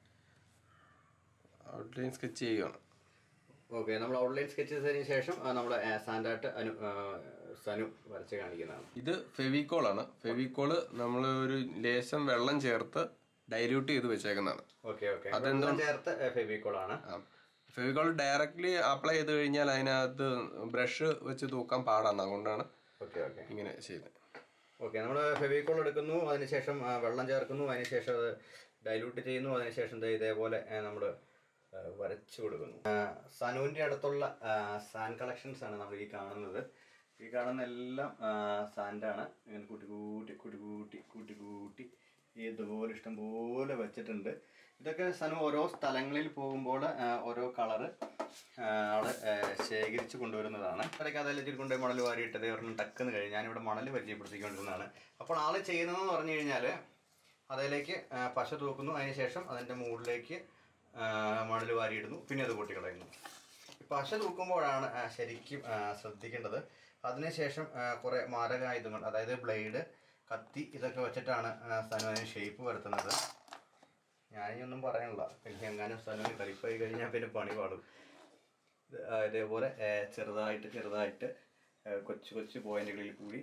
ഔട്ട്ലൈൻ സ്കെച്ച് ചെയ്യുകയാണ് ഓക്കെ നമ്മൾ ഔട്ട്ലൈൻ സ്കെച്ച് ചെയ്തതിന് ശേഷം നമ്മൾ സാൻഡാട്ട് അനു ആ, സനു വരച്ച് കാണിക്കുന്നതാണ് ഇത് ഫെവിക്കോൾ ആണ് ഫെവിക്കോള് നമ്മൾ ഒരു ലേശം വെള്ളം ചേർത്ത് ഡൈല്യൂട്ട് ചെയ്ത് വെച്ചേക്കുന്നതാണ് ഓക്കെ ഓക്കെ അതെന്തോ ചേർത്ത് ഫെവിക്കോൾ ആണ് ഫെവിക്കോൾ ഡയറക്റ്റ്ലി അപ്ലൈ ചെയ്ത് കഴിഞ്ഞാൽ അതിനകത്ത് ബ്രഷ് വെച്ച് തൂക്കാൻ പാടാണ് അതുകൊണ്ടാണ് ഓക്കെ ഓക്കെ ഇങ്ങനെ ചെയ്യുന്നത് ഓക്കെ നമ്മൾ ഫെവിക്കോൾ എടുക്കുന്നു അതിനുശേഷം ആ, വെള്ളം ചേർക്കുന്നു അതിനുശേഷം അത് ഡൈല്യൂട്ട് ചെയ്യുന്നു അതിനുശേഷം ദേ ഇതേപോലെ നമ്മൾ വരച്ചു കൊടുക്കുന്നു ആ, സനുവിൻ്റെ അടുത്തുള്ള സാൻ കളക്ഷൻസ് ആണ് നമ്മൾ ഈ കാണുന്നത് ഈ കാണുന്ന എല്ലാം സാൻഡാണ് ഇങ്ങനെ കൂട്ടി കൂട്ടി കൂട്ടി കൂട്ടി കൂട്ടി കൂട്ടി ഇതുപോലെ ഇഷ്ടംപോലെ വെച്ചിട്ടുണ്ട് ഇതൊക്കെ സനു ഓരോ സ്ഥലങ്ങളിൽ പോകുമ്പോൾ ആ, ഓരോ കളറ് അവിടെ ആ, ശേഖരിച്ച് കൊണ്ടുവരുന്നതാണ് ഇടയ്ക്ക് അതെല്ലാം ഇച്ചിരി കൊണ്ടുപോയി മണൽ വാരിയിട്ടത് ഒരെണ്ണം ടക്കെന്ന് കഴിഞ്ഞ് ഞാനിവിടെ മണൽ പരിചയപ്പെടുത്തിക്കൊണ്ടിരുന്നതാണ് അപ്പോൾ ആൾ ചെയ്യുന്നതെന്ന് പറഞ്ഞു കഴിഞ്ഞാൽ അതിലേക്ക് ആ, പശ തൂക്കുന്നു അതിനുശേഷം അതിൻ്റെ മുകളിലേക്ക് മണൽ വാരിയിടുന്നു പിന്നെ അത് പൊട്ടിക്കളയുന്നു ഈ പശ തൂക്കുമ്പോഴാണ് ആ, ശരിക്കും ആ, ശ്രദ്ധിക്കേണ്ടത് അതിനുശേഷം ആ, കുറേ മാരകായുധങ്ങൾ അതായത് ബ്ലേഡ് കത്തി ഇതൊക്കെ വെച്ചിട്ടാണ് ആ, സനു അതിന് ഷേപ്പ് വരുത്തുന്നത് ഞാനിയൊന്നും പറയാനില്ല പിന്നെ എങ്ങാനും സനുവിന് കളിപ്പായി കഴിഞ്ഞാൽ പിന്നെ പണി പാടും ഇത്, ആ, ഇതേപോലെ ആ, ചെറുതായിട്ട് ചെറുതായിട്ട് ആ, കൊച്ചു കൊച്ചു പോയിന്റുകളിൽ കൂടി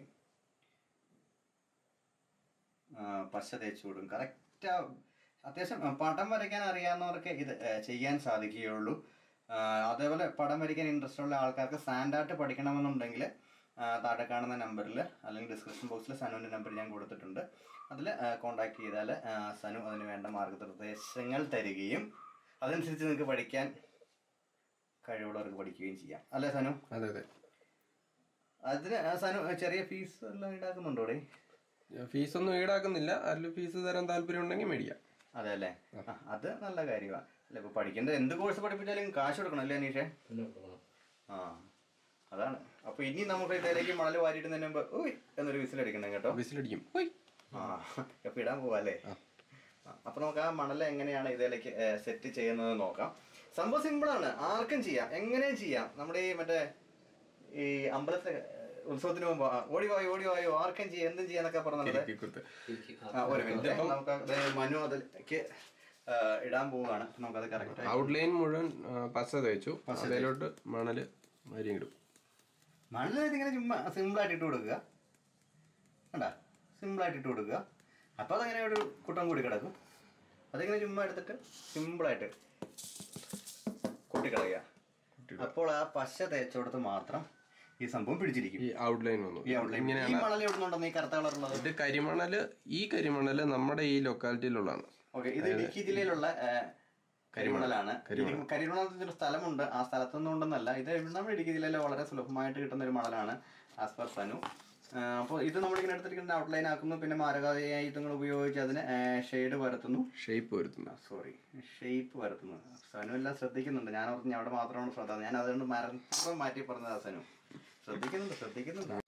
ആ, പശ തേച്ച് കൊടുക്കും കറക്റ്റ് അത്യാവശ്യം ആ, പടം വരയ്ക്കാൻ അറിയാവുന്നവർക്ക് ഇത് ആ, ചെയ്യാൻ സാധിക്കുകയുള്ളൂ ആ, അതേപോലെ പടം വരയ്ക്കാൻ ഇൻട്രസ്റ്റ് ഉള്ള ആൾക്കാർക്ക് സാൻഡാർട്ട് പഠിക്കണമെന്നുണ്ടെങ്കിൽ ആ, താഴെ കാണുന്ന നമ്പറിൽ അല്ലെങ്കിൽ ഡിസ്ക്രിപ്ഷൻ ബോക്സിൽ സനുവിൻ്റെ നമ്പർ ഞാൻ കൊടുത്തിട്ടുണ്ട് അതിൽ കോൺടാക്ട് ചെയ്താൽ ആ, സനു അതിന് വേണ്ട മാർഗനിർദ്ദേശങ്ങൾ തരികയും അതനുസരിച്ച് നിങ്ങൾക്ക് പഠിക്കാൻ കഴിവുള്ളവർക്ക് പഠിക്കുകയും ചെയ്യാം അല്ലേ സനു അതെ അതെ അതിന് ആ, സനു ചെറിയ ഫീസ് എല്ലാം ഈടാക്കുന്നുണ്ടോ ഇവിടെ ഫീസൊന്നും ഈടാക്കുന്നില്ല അതിൽ ഫീസ് തരാൻ താല്പര്യം ഉണ്ടെങ്കിൽ മേടിക്കാം അതെ അല്ലേ ആ, അത് നല്ല കാര്യമാണ് അല്ല ഇപ്പൊ പഠിക്കേണ്ട എന്ത് കോഴ്സ് പഠിപ്പിച്ചാലും കാശ് കൊടുക്കണം അല്ലേ അനീഷേ ആ അതാണ് അപ്പൊ ഇനി നമുക്ക് ഇതിലേക്ക് മണൽ വാരിയിടുന്നതിന് മുമ്പ് ഉയ് എന്നൊരു വിസിൽ അടിക്കണം കേട്ടോ വിസിലടിക്കും ഹോയ് ആ അപ്പൊ ഇടാൻ പോവാല്ലേ ആ, അപ്പൊ നമുക്ക് ആ മണൽ എങ്ങനെയാണ് ഇതിലേക്ക് സെറ്റ് ചെയ്യുന്നത് നോക്കാം സംഭവം സിമ്പിൾ ആണ് ആർക്കും ചെയ്യാം എങ്ങനെയും ചെയ്യാം നമ്മുടെ ഈ മറ്റേ ഈ അമ്പലത്തെ ഏ, ഉത്സവത്തിന് മുമ്പ് ആ, ഓടി വായോ ഓടി വായോ ആർക്കും ചെയ്യാം എന്തും ചെയ്യാന്നൊക്കെ പറഞ്ഞത് കുത്ത് ആ, ഒരു മിനിറ്റ് നമുക്ക് അത് മനു അതിലേക്ക് ആ, ഇടാൻ പോവുകയാണ് നമുക്കത് കറക്റ്റ് ഔട്ട്ലൈൻ മുഴുവൻ ആ, പച്ച തേച്ചു അതിലോട്ട് മണല് മരിയിടും മണ്ണ് ഇതിങ്ങനെ ചുമ്മാ സിമ്പിളായിട്ട് ഇട്ട് കൊടുക്കുക കണ്ടാ സിമ്പിളായിട്ട് ഇട്ട് കൊടുക്കുക അപ്പോൾ അതങ്ങനെ ഒരു കുട്ടം കൂടി കിടക്കും അതിങ്ങനെ ചുമ്മാ എടുത്തിട്ട് സിമ്പിളായിട്ട് കൂട്ടിക്കളയുക അപ്പോൾ ആ പശ തേച്ചോടത്ത് മാത്രം ഈ സംഭവം പിടിച്ചിരിക്കും ഈ ഔട്ട്ലൈൻ വന്നു ഈ outline. ഈ മണൽ എവിടുന്നുണ്ടെന്ന് ഈ കറുത്ത കളറുള്ളത് ഇത് കരിമണല് ഈ കരിമണല് നമ്മുടെ ഈ ലൊക്കാലിറ്റിയിലുള്ളതാണ് ഓക്കെ ഇത് ഇടുക്കി ജില്ലയിലുള്ള ആ, കരിമണലാണ് ഇടുക്കി- കരിമണൽ എന്നൊരു സ്ഥലമുണ്ട് ആ സ്ഥലത്തു നിന്നുണ്ടെന്നല്ല ഇത് നമ്മുടെ ഇടുക്കി ജില്ലയിലെ വളരെ സുലഭമായിട്ട് കിട്ടുന്ന ഒരു മണലാണ് ആസ് പെർ സനു അപ്പോൾ ഇത് നമ്മളിങ്ങനെ എടുത്തിരിക്കുന്ന ഔട്ട്ലൈൻ ആക്കുന്നു പിന്നെ മാരകായുധങ്ങൾ ഉപയോഗിച്ച് അതിന് ഷെയ്ഡ് വരുത്തുന്നു ഷേപ്പ് വരുത്തുന്നത് സോറി ഷേപ്പ് വരുത്തുന്നു സനു എല്ലാം ശ്രദ്ധിക്കുന്നുണ്ട് ഞാൻ ഓർത്ത് ഞാൻ അവിടെ മാത്രമാണ് ശ്രദ്ധ ഞാൻ അതുകൊണ്ട് മരം മാറ്റി പറഞ്ഞതാ സനു ശ്രദ്ധിക്കുന്നുണ്ട് ശ്രദ്ധിക്കുന്നുണ്ട്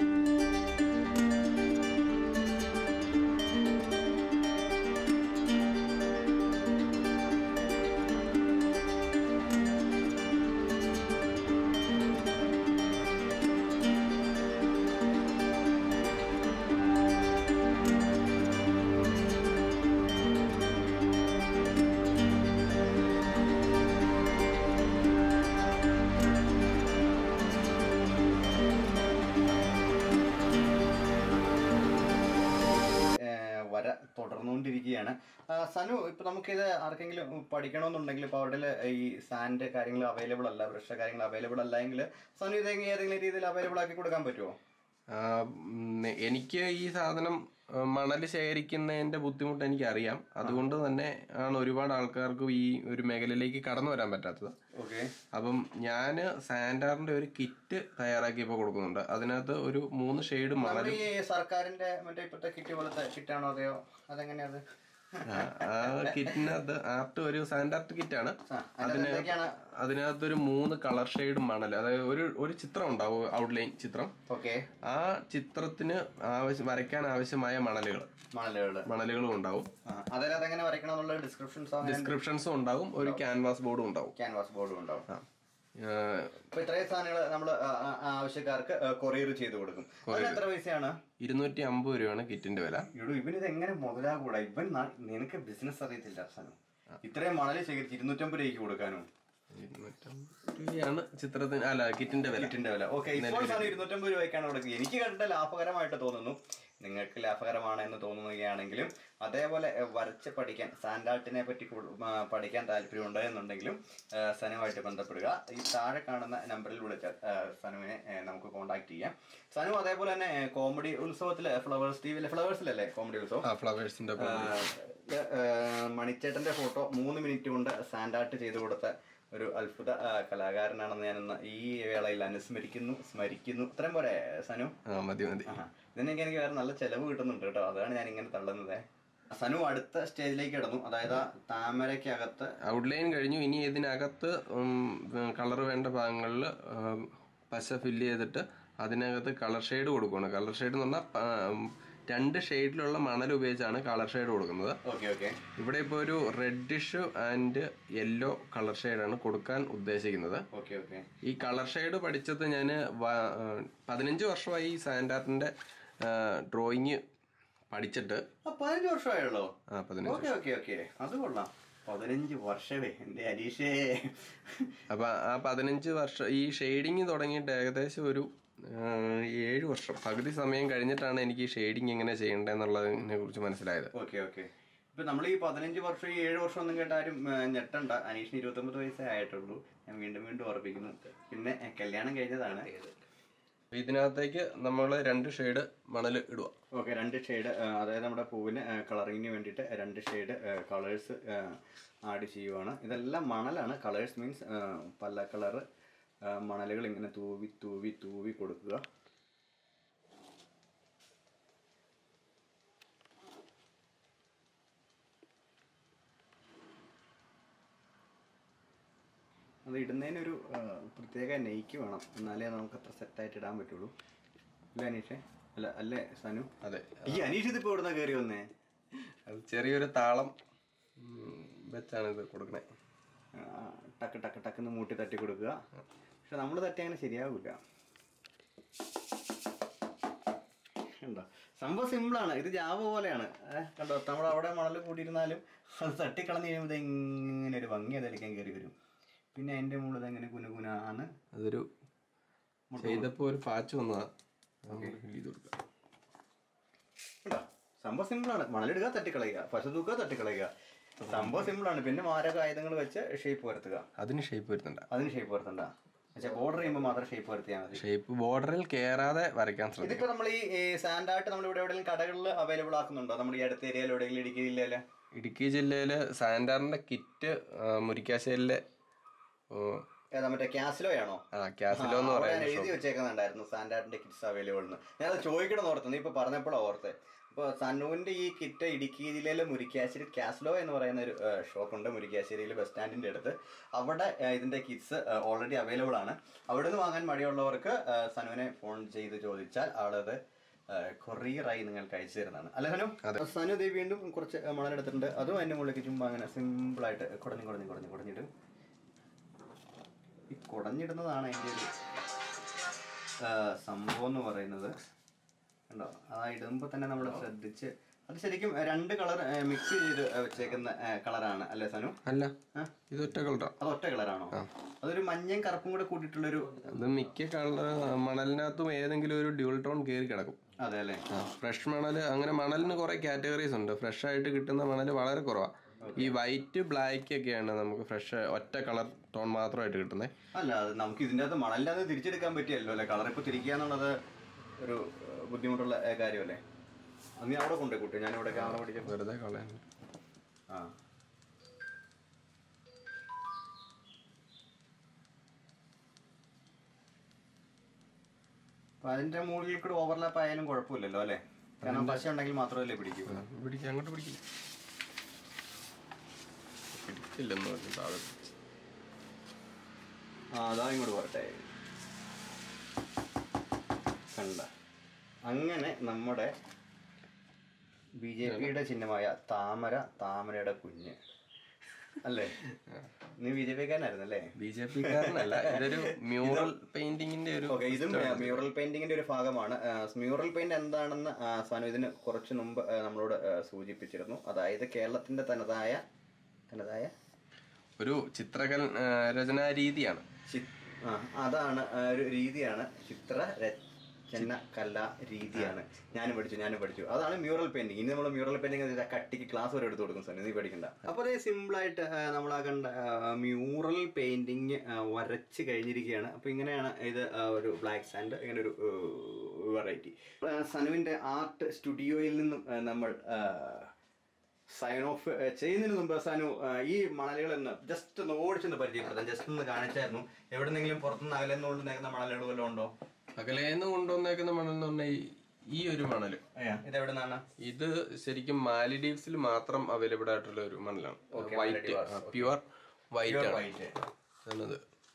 ഏഹ് വര തുടർന്നുകൊണ്ടിരിക്കുകയാണ് ആ, സനു ഇപ്പൊ നമുക്കിത് ആർക്കെങ്കിലും പഠിക്കണമെന്നുണ്ടെങ്കിൽ ഇപ്പൊ അവരുടെ ഈ സാൻഡ് കാര്യങ്ങൾ അവൈലബിൾ അല്ല ബ്രഷ് കാര്യങ്ങൾ അവൈലബിൾ അല്ല എങ്കിൽ സനു ഇത് ഏതെങ്കിലും രീതിയിൽ അവൈലബിൾ ആക്കി കൊടുക്കാൻ പറ്റുമോ ആ, ഉം, എനിക്ക് ഈ സാധനം മണൽ ശേഖരിക്കുന്നതിന്റെ ബുദ്ധിമുട്ട് എനിക്കറിയാം അതുകൊണ്ട് തന്നെ ആണ് ഒരുപാട് ആൾക്കാർക്ക് ഈ ഒരു മേഖലയിലേക്ക് കടന്നു വരാൻ പറ്റാത്തത് ഓക്കെ അപ്പം ഞാൻ സാൻഡാറിന്റെ ഒരു കിറ്റ് തയ്യാറാക്കി ഇപ്പോൾ കൊടുക്കുന്നുണ്ട് അതിനകത്ത് ഒരു മൂന്ന് ഷെയ്ഡ് മണൽ ഈ സർക്കാരിന്റെ മറ്റേ ഇപ്പോഴത്തെ കിറ്റ് പോലത്തെ കിറ്റാണോ അതെയോ അതെങ്ങനെയാ അത് ആ കിറ്റിനകത്ത് ആർട്ട് ഒരു സാൻഡാർട്ട് കിറ്റാണ് ആ, അതിനകത്ത് എന്തൊക്കെയാണ് അതിനകത്ത് ഒരു മൂന്ന് കളർ ഷെയ്ഡ് മണൽ അതായത് ഒരു ഒരു ചിത്രം ഉണ്ടാവും ഔട്ട്ലൈൻ ചിത്രം ഓക്കെ ആ ചിത്രത്തിന് ആവശ്യം വരയ്ക്കാൻ ആവശ്യമായ മണലുകൾ മണലുകള് മണലുകളും ഉണ്ടാവും അതായത് അതെങ്ങനെ വരയ്ക്കണം എന്നുള്ള ഡിസ്ക്രിപ്ഷൻസ് ഡിസ്ക്രിപ്ഷൻസും ഉണ്ടാവും ഒരു ക്യാൻവാസ് ബോർഡും ഉണ്ടാവും ക്യാൻവാസ് ബോർഡും ഉണ്ടാവും ആ. ഏഹ്, അപ്പൊ ഇത്രയും സാധനങ്ങൾ നമ്മൾ ആവശ്യക്കാർക്ക് കൊറിയർ ചെയ്ത് കൊടുക്കും അതിന് എത്ര പൈസയാണ് ഇരുന്നൂറ്റി അമ്പത് രൂപയാണ് കിറ്റിന്റെ വില ഇടൂ ഇവനിത് എങ്ങനെ മുതലാകൂടാ ഇവൻ നാ- നിനക്ക് ബിസിനസ് അറിയത്തില്ല അവസാനം ഇത്രയും മണല് ശേഖരിച്ച് ഇരുന്നൂറ്റമ്പത് രൂപയ്ക്ക് കൊടുക്കാനോ ഇരുന്നൂറ്റമ്പത് രൂപയാണ് ചിത്രത്തിന് അല്ല കിറ്റിന്റെ വില കിറ്റിന്റെ വില ഓക്കെ ഇപ്പോൾ സാധനം ഇരുന്നൂറ്റമ്പത് രൂപയ്ക്കാണ് കൊടുക്കുക എനിക്ക് കണ്ട ലാഭകരമായിട്ട് തോന്നുന്നു നിങ്ങൾക്ക് ലാഭകരമാണ് എന്ന് തോന്നുകയാണെങ്കിലും അതേപോലെ എ, വരച്ച് പഠിക്കാൻ സാൻഡാർട്ടിനെ പറ്റി കൂടു- ആ, പഠിക്കാൻ താല്പര്യമുണ്ട് എന്നുണ്ടെങ്കിലും ആ, സനുമായിട്ട് ബന്ധപ്പെടുക ഈ താഴെ കാണുന്ന നമ്പറിൽ വിളിച്ചാൽ ആ, സനുവിനെ ഏ, നമുക്ക് കോൺടാക്ട് ചെയ്യാം സനു അതേപോലെ തന്നെ ഏ, കോമഡി ഉത്സവത്തിലെ ഫ്ലവേഴ്സ് ടി വിയിലെ ഫ്ലവേഴ്സിലല്ലേ കോമഡി ഉത്സവം ആ ഫ്ലവേഴ്സിന്റെ ആ, ഏ, മണിച്ചേട്ടന്റെ ഫോട്ടോ മൂന്ന് മിനിറ്റ് കൊണ്ട് സാൻഡാർട്ട് ചെയ്തു കൊടുത്ത ഒരു അത്ഭുത ആ, കലാകാരനാണെന്ന് ഞാനിന്ന് ഈ വേളയിൽ അനുസ്മരിക്കുന്നു സ്മരിക്കുന്നു ഇത്രയും പോരെ സനു ആ മതി മതി ആഹാ. ഇതിനൊക്കെ എനിക്ക് വേറെ നല്ല ചെലവ് കിട്ടുന്നുണ്ട് കേട്ടോ അതാണ് ഞാൻ ഇങ്ങനെ തള്ളുന്നത് സനു അടുത്ത സ്റ്റേജിലേക്ക് കിടന്നു അതായത് ആ താമരയ്ക്കകത്ത് ഔട്ട്ലൈൻ കഴിഞ്ഞു ഇനി ഇതിനകത്ത് കളർ വേണ്ട ഭാഗങ്ങളിൽ പശ ഫില്ല് ചെയ്തിട്ട് അതിനകത്ത് കളർ ഷെയ്ഡ് കൊടുക്കുകയാണ് കളർ ഷെയ്ഡ് എന്ന് പറഞ്ഞാൽ പ- ഉം, രണ്ട് ഷെയ്ഡിലുള്ള മണൽ ഉപയോഗിച്ചാണ് കളർ ഷെയ്ഡ് കൊടുക്കുന്നത് ഓക്കെ ഓക്കെ ഇവിടെ ഇപ്പോൾ ഒരു റെഡിഷ് ആൻഡ് യെല്ലോ കളർ ഷെയ്ഡാണ് കൊടുക്കാൻ ഉദ്ദേശിക്കുന്നത് ഓക്കെ ഓക്കെ ഈ കളർ ഷെയ്ഡ് പഠിച്ചത് ഞാൻ പതിനഞ്ച് വർഷമായി ഈ സാൻഡാർട്ടിന്റെ ഡ്രോയിങ് പഠിച്ചിട്ട് ആ പതിനഞ്ച് വർഷമായുള്ളോ ആ പതിനഞ്ച് ഓക്കെ ഓക്കെ ഓക്കെ അത് കൊള്ളാം പതിനഞ്ച് വർഷമേ എന്റെ അലീഷേ അപ്പൊ ആ പതിനഞ്ച് വർഷം ഈ ഷെയ്ഡിങ് തുടങ്ങിയിട്ട് ഏകദേശം ഒരു ആ, ഏഴ് വർഷം പകുതി സമയം കഴിഞ്ഞിട്ടാണ് എനിക്ക് ഈ ഷെയ്ഡിങ് എങ്ങനെ ചെയ്യേണ്ടതെന്നുള്ളതിനെ കുറിച്ച് മനസ്സിലായത് ഓക്കെ ഓക്കെ ഇപ്പൊ നമ്മൾ ഈ പതിനഞ്ച് വർഷം ഈ ഏഴ് വർഷം ഒന്നും കേട്ട ആരും ഏ, ഞെട്ടണ്ട അനീഷിന് ഇരുപത്തൊമ്പത് വയസ്സേ ആയിട്ടുള്ളൂ ഞാൻ വീണ്ടും വീണ്ടും ഓർപ്പിക്കുന്നു പിന്നെ ഏ, കല്യാണം കഴിഞ്ഞതാണ് അപ്പൊ ഇതിനകത്തേക്ക് നമ്മൾ രണ്ട് ഷെയ്ഡ് മണൽ ഇടുക ഓക്കെ രണ്ട് ഷെയ്ഡ് അതായത് നമ്മുടെ പൂവിന് കളറിങ്ങിന് വേണ്ടിയിട്ട് രണ്ട് ഷെയ്ഡ് കളേഴ്സ് ആഡ് ചെയ്യുവാണ് ഇതെല്ലാം മണലാണ് കളേഴ്സ് മീൻസ് പല കളറ് മണലുകൾ ഇങ്ങനെ തൂവി തൂവി തൂവി കൊടുക്കുക അത് ഇടുന്നതിനൊരു ആ, പ്രത്യേക നെയ്ക്ക് വേണം എന്നാലേ നമുക്ക് അത്ര സെറ്റായിട്ട് ഇടാൻ പറ്റുള്ളൂ അല്ലേ അനീഷേ അല്ല അല്ലേ സനു അതെ ഈ അനീഷ് ഇതിപ്പോ ഇവിടുന്ന കയറി വന്നേ അത് ചെറിയൊരു താളം ഉം, വെച്ചാണ് ഇത് കൊടുക്കണേ ആ, ടക്ക് ടക്ക് ടക്കെന്ന് മൂട്ടി തട്ടി കൊടുക്കുക പക്ഷെ നമ്മൾ തട്ടി അങ്ങനെ ശരിയാവില്ല കണ്ടോ സംഭവം സിമ്പിളാണ് ഇത് ജാവ പോലെയാണ് ഏഹ് കണ്ടോ നമ്മൾ അവിടെ മണൽ കൂടിയിരുന്നാലും അത് തട്ടിക്കളഞ്ഞ് കഴിയുമ്പോൾ ഇത് ഇങ്ങനെ ഒരു ഭംഗി അതിലേക്കാൻ കയറി വരും പിന്നെ അതിൻ്റെ മുകളിൽ ഇതെങ്ങനെ കുനുകുനാന്ന് അതൊരു ചെയ്തപ്പോ ഒരു പാച്ച് വന്നതാ നമുക്ക് fill ചെയ്ത് കൊടുക്കാം കണ്ടോ സംഭവം സിമ്പിളാണ് മണലിടുക തട്ടിക്കളയുക പശ തൂക്കുക തട്ടിക്കളയുക സംഭവം സിമ്പിളാണ് പിന്നെ മാരക ആയുധങ്ങൾ വെച്ച് ഷേപ്പ് വരുത്തുക അതിന് ഷേപ്പ് വരുത്തണ്ട അതിന് ഷേപ്പ് വരുത്തണ്ട പക്ഷേ ബോർഡർ ചെയ്യുമ്പോൾ മാത്രം ഷേപ്പ് വരുത്തിയാൽ മതി ഷേപ്പ് ബോർഡറിൽ കയറാതെ വരയ്ക്കാൻ ശ്രമിക്കും ഇതിപ്പോ നമ്മൾ ഈ സാൻഡ് ആർട്ട് നമ്മൾ ഇവിടെ എവിടെയെങ്കിലും കടകളിൽ അവൈലബിൾ ആക്കുന്നുണ്ടോ നമ്മുടെ ഈ അടുത്ത ഏരിയയിൽ എവിടെയെങ്കിലും ഇടുക്കി ജില്ലയില് ഇടുക്കി ജില്ലയില് സാൻഡാറിന്റെ കിറ്റ് മുരിക്കാശ്ശേരിയിലെ ഉം, ഏതാ മറ്റേ ക്യാസിലോ ആണോ ആ ക്യാസിലോ എന്ന് അവിടെ ഞാൻ പറയുന്ന എഴുതി വെച്ചേക്കുന്നുണ്ടായിരുന്നു സാൻഡാർട്ടിന്റെ കിറ്റ്സ് അവൈലബിൾ എന്ന് ഞാൻ അത് ചോദിക്കണം എന്ന് ഓർത്ത് നീ ഇപ്പൊ പറഞ്ഞപ്പോഴാണ് ഓർത്തെ അപ്പോൾ സണ്ണുവിന്റെ ഈ കിറ്റ് ഇടുക്കി ജില്ലയിലെ മുരിക്കാശ്ശേരി കാസ്ലോ എന്ന് പറയുന്ന ഒരു ഷോപ്പ് ഉണ്ട് മുരിക്കാശ്ശേരിയിൽ ബസ് സ്റ്റാൻഡിന്റെ അടുത്ത് അവിടെ ആ, ഇതിന്റെ കിറ്റ്സ് ഓൾറെഡി അവൈലബിൾ ആണ് അവിടെ നിന്ന് വാങ്ങാൻ മടിയുള്ളവർക്ക് ആ, സനുവിനെ ഫോൺ ചെയ്ത് ചോദിച്ചാൽ ആളത് കൊറിയറായി നിങ്ങൾക്ക് അയച്ചു തരുന്നതാണ് അല്ല സനു സനു ദേ വീണ്ടും കുറച്ച് മണലെടുത്തിട്ടുണ്ട് അതും അതിന്റെ മുകളിലേക്ക് ചുമ്മാ അങ്ങനെ സിമ്പിൾ ആയിട്ട് കുടഞ്ഞു കുടഞ്ഞു കുടഞ്ഞു കുടഞ്ഞിട്ട് ഈ കുടഞ്ഞിടുന്നതാണ് അതിൻ്റെ ഒരു ആ, സംഭവം എന്ന് പറയുന്നത് കണ്ടോ ആ ഇടുമ്പോൾ തന്നെ നമ്മൾ ശ്രദ്ധിച്ച് അത് ശരിക്കും രണ്ട് കളർ മിക്സ് ചെയ്ത് വെച്ചേക്കുന്ന കളറാണ് അല്ലേ സനു അല്ല ആ? ഇത് ഒറ്റ കളറാ അത് ഒറ്റ കളറാണോ അതൊരു മഞ്ഞയും കറുപ്പും കൂടെ കൂട്ടിയിട്ടുള്ളൊരു അത് മിക്ക കളർ മണലിനകത്തും ഏതെങ്കിലും ഒരു ഡ്യൂൾ ടോൺ കയറി കിടക്കും അതെ അല്ലേ ഫ്രഷ് മണൽ അങ്ങനെ മണലിന് കുറെ കാറ്റഗറീസ് ഉണ്ട് ഫ്രഷ് ആയിട്ട് കിട്ടുന്ന മണൽ വളരെ കുറവാണ് ഈ വൈറ്റ് ബ്ലാക്ക് ഒക്കെയാണ് നമുക്ക് ഫ്രഷ് ഒറ്റ കളർ ടോൺ മാത്രമായിട്ട് കിട്ടുന്നത് അല്ല അത് നമുക്ക് ഇതിൻ്റെ അകത്ത് മണലിൻ്റെ അകത്ത് തിരിച്ചെടുക്കാൻ പറ്റിയല്ലോ അല്ലേ കളർ ഇപ്പോൾ തിരിക്കുക എന്നുള്ളത് ഒരു ആ, ബുദ്ധിമുട്ടുള്ള ആ, കാര്യമല്ലേ നീ അവിടെ കൊണ്ടുപോയി കൂട്ടി ഞാൻ ഇവിടെ ക്യാമറ പിടിക്കാം വെറുതെ കളയാൻ ആ അപ്പൊ അതിന്റെ മുകളിൽ കൂടെ ഓവർലാപ്പ് ആയാലും കുഴപ്പമില്ലല്ലോ അല്ലേ കാരണം പശ ഉണ്ടെങ്കിൽ മാത്രമല്ലേ പിടിക്കൂ പിടിക്കാം അങ്ങോട്ട് പിടിക്കും പിടിച്ചില്ലെന്ന് പറഞ്ഞു താഴെ ആ അതാ ഇങ്ങോട്ട് പോരട്ടെ കണ്ട അങ്ങനെ നമ്മുടെ ബി ജെ പിയുടെ ചിഹ്നമായ താമര താമരയുടെ കുഞ്ഞ് അല്ലേ നീ ബി ജെ പിക്കാരനായിരുന്നു അല്ലേ ബി ജെ പി കാരനല്ല ഇതൊരു മ്യൂറൽ പെയിന്റിങ്ങിന്റെ ഒരു ഓക്കെ ഇതും മ്യൂറൽ പെയിന്റിങ്ങിന്റെ ഒരു ഭാഗമാണ് മ്യൂറൽ പെയിന്റ് എന്താണെന്ന് ആ, സനു ഇതിന് കുറച്ച് മുമ്പ് ആ, നമ്മളോട് ആ, സൂചിപ്പിച്ചിരുന്നു അതായത് കേരളത്തിന്റെ തനതായ തനതായ ഒരു ചിത്രകൽ ആ, രചനാ രീതിയാണ് ചി- ആ, അതാണ് ആ, ഒരു രീതിയാണ് ചിത്ര രചന കലാ രീതിയാണ് ഞാനും പഠിച്ചു ഞാനും പഠിച്ചു അതാണ് മ്യൂറൽ പെയിന്റിങ് ഇനി നമ്മൾ മ്യൂറൽ പെയിന്റിങ് കട്ടിക്ക് ക്ലാസ് വരെ എടുത്ത് കൊടുക്കും സാർ നീ പേടിക്കണ്ട അപ്പോൾ അതേ സിമ്പിളായിട്ട് നമ്മൾ ആ കണ്ട മ്യൂറൽ പെയിന്റിങ് വരച്ച് കഴിഞ്ഞിരിക്കുകയാണ് അപ്പോൾ ഇങ്ങനെയാണ് ഇത് ആ, ഒരു ബ്ലാക്ക് സാൻഡ് ഇങ്ങനെ ഒരു വെറൈറ്റി സനുവിൻ്റെ ആർട്ട് സ്റ്റുഡിയോയിൽ നിന്നും ആ, നമ്മൾ സൈൻ ഓഫ് ചെയ്യുന്നതിന് മുമ്പ് സനു ആ, ഈ മണലുകളൊന്ന് ജസ്റ്റ് ഒന്ന് ഓടിച്ചൊന്ന് പരിചയപ്പെടുത്താം ജസ്റ്റ് ഒന്ന് കാണിച്ചായിരുന്നു എവിടെന്നെങ്കിലും പുറത്തുനിന്ന് അകലെന്നുകൊണ്ട് നിൽക്കുന്ന മണലുകൾ വല്ലതും ഉണ്ടോ അകലേന്ന് കൊണ്ടുവന്നേക്കുന്ന മണൽ എന്ന് പറഞ്ഞാൽ ഈ- ഈ ഒരു മണല് ഇത് എവിടെ നിന്നാണ് ഇത് ശരിക്കും മാലിഡീവ്സിൽ മാത്രം അവൈലബിൾ ആയിട്ടുള്ള ഒരു മണലാണ് വൈറ്റ് പ്യുവർ വൈറ്റ് ആണ് എന്നത്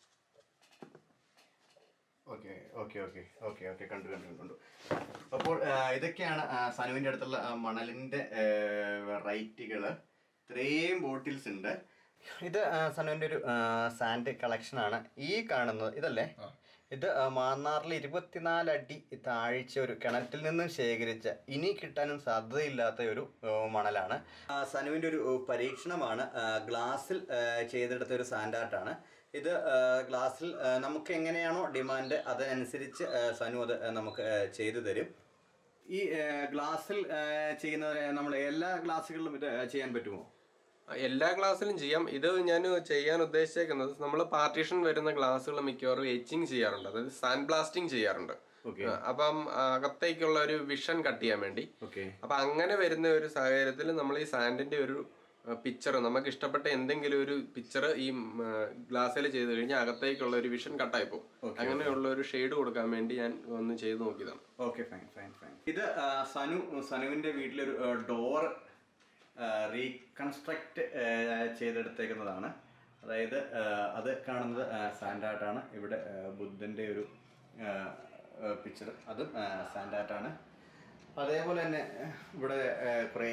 okay okay okay okay okay കണ്ടു കണ്ടു കണ്ടു അപ്പോൾ ആ, ഇതൊക്കെയാണ് ആ, സനുവിന്റെ അടുത്തുള്ള ആ, മണലിന്റെ വെറൈറ്റികൾ ഇത്രയും ബോട്ടിൽസ് ഉണ്ട് ഇത് ആ, സനുവിന്റെ ഒരു സാൻഡ് കളക്ഷൻ ആണ് ഈ കാണുന്നത് ഇതല്ലേ ഇത് ആ, മാന്നാറിൽ ഇരുപത്തിനാല് അടി താഴ്ച ഒരു കിണറ്റിൽ നിന്നും ശേഖരിച്ച ഇനി കിട്ടാനും സാധ്യതയില്ലാത്ത ഒരു ആ, മണലാണ് ആ, സനുവിന്റെ ഒരു ആ, പരീക്ഷണമാണ് ആ, ഗ്ലാസ്സിൽ ആ, ചെയ്തെടുത്ത ഒരു സാൻഡ് ആർട്ടാണ് ഇത് ആ, ഗ്ലാസ്സിൽ ആ, നമുക്ക് എങ്ങനെയാണോ ഡിമാൻഡ് അതിനനുസരിച്ച് ആ, സനു അത് ആ, നമുക്ക് ആ, ചെയ്തു തരും ഈ ആ, ഗ്ലാസ്സിൽ ആ, ചെയ്യുന്നത് നമ്മൾ എല്ലാ ഗ്ലാസ്സുകളിലും ഇത് ചെയ്യാൻ പറ്റുമോ എല്ലാ ക്ലാസ്സിലും ചെയ്യാം ഇത് ഞാൻ ചെയ്യാൻ ഉദ്ദേശിച്ചേക്കുന്നത് നമ്മൾ പാർട്ടീഷൻ വരുന്ന ക്ലാസ്സുകൾ മിക്കവാറും എച്ചിങ് ചെയ്യാറുണ്ട് അതായത് സാൻഡ് ബ്ലാസ്റ്റിംഗ് ചെയ്യാറുണ്ട് ഓക്കെ ആ, അപ്പം അകത്തേക്കുള്ള ഒരു വിഷൻ കട്ട് ചെയ്യാൻ വേണ്ടി ഓക്കെ അപ്പൊ അങ്ങനെ വരുന്ന ഒരു സാഹചര്യത്തിൽ നമ്മൾ ഈ സാൻഡിന്റെ ഒരു പിക്ചർ നമുക്ക് ഇഷ്ടപ്പെട്ട എന്തെങ്കിലും ഒരു പിക്ചർ ഈ ഗ്ലാസ്സിൽ ചെയ്ത് കഴിഞ്ഞാൽ അകത്തേക്കുള്ള ഒരു വിഷൻ കട്ടായി പോകും അങ്ങനെയുള്ള ഒരു ഷെയ്ഡ് കൊടുക്കാൻ വേണ്ടി ഞാൻ ഒന്ന് ചെയ്ത് നോക്കിയതാണ് ഓക്കെ ഫൈൻ ഫൈൻ ഫൈൻ ഇത് ആ, സനു സനുവിന്റെ വീട്ടിലൊരു ഡോർ റീകൺസ്ട്രക്ട് ചെയ്തെടുത്തേക്കുന്നതാണ് അതായത് ആ, അത് കാണുന്നത് സാൻഡാർട്ടാണ് ഇവിടെ ആ, ബുദ്ധന്റെ ഒരു പിക്ചർ അതും സാൻഡാർട്ടാണ് അതേപോലെ തന്നെ ആ, ഇവിടെ ആ, കുറേ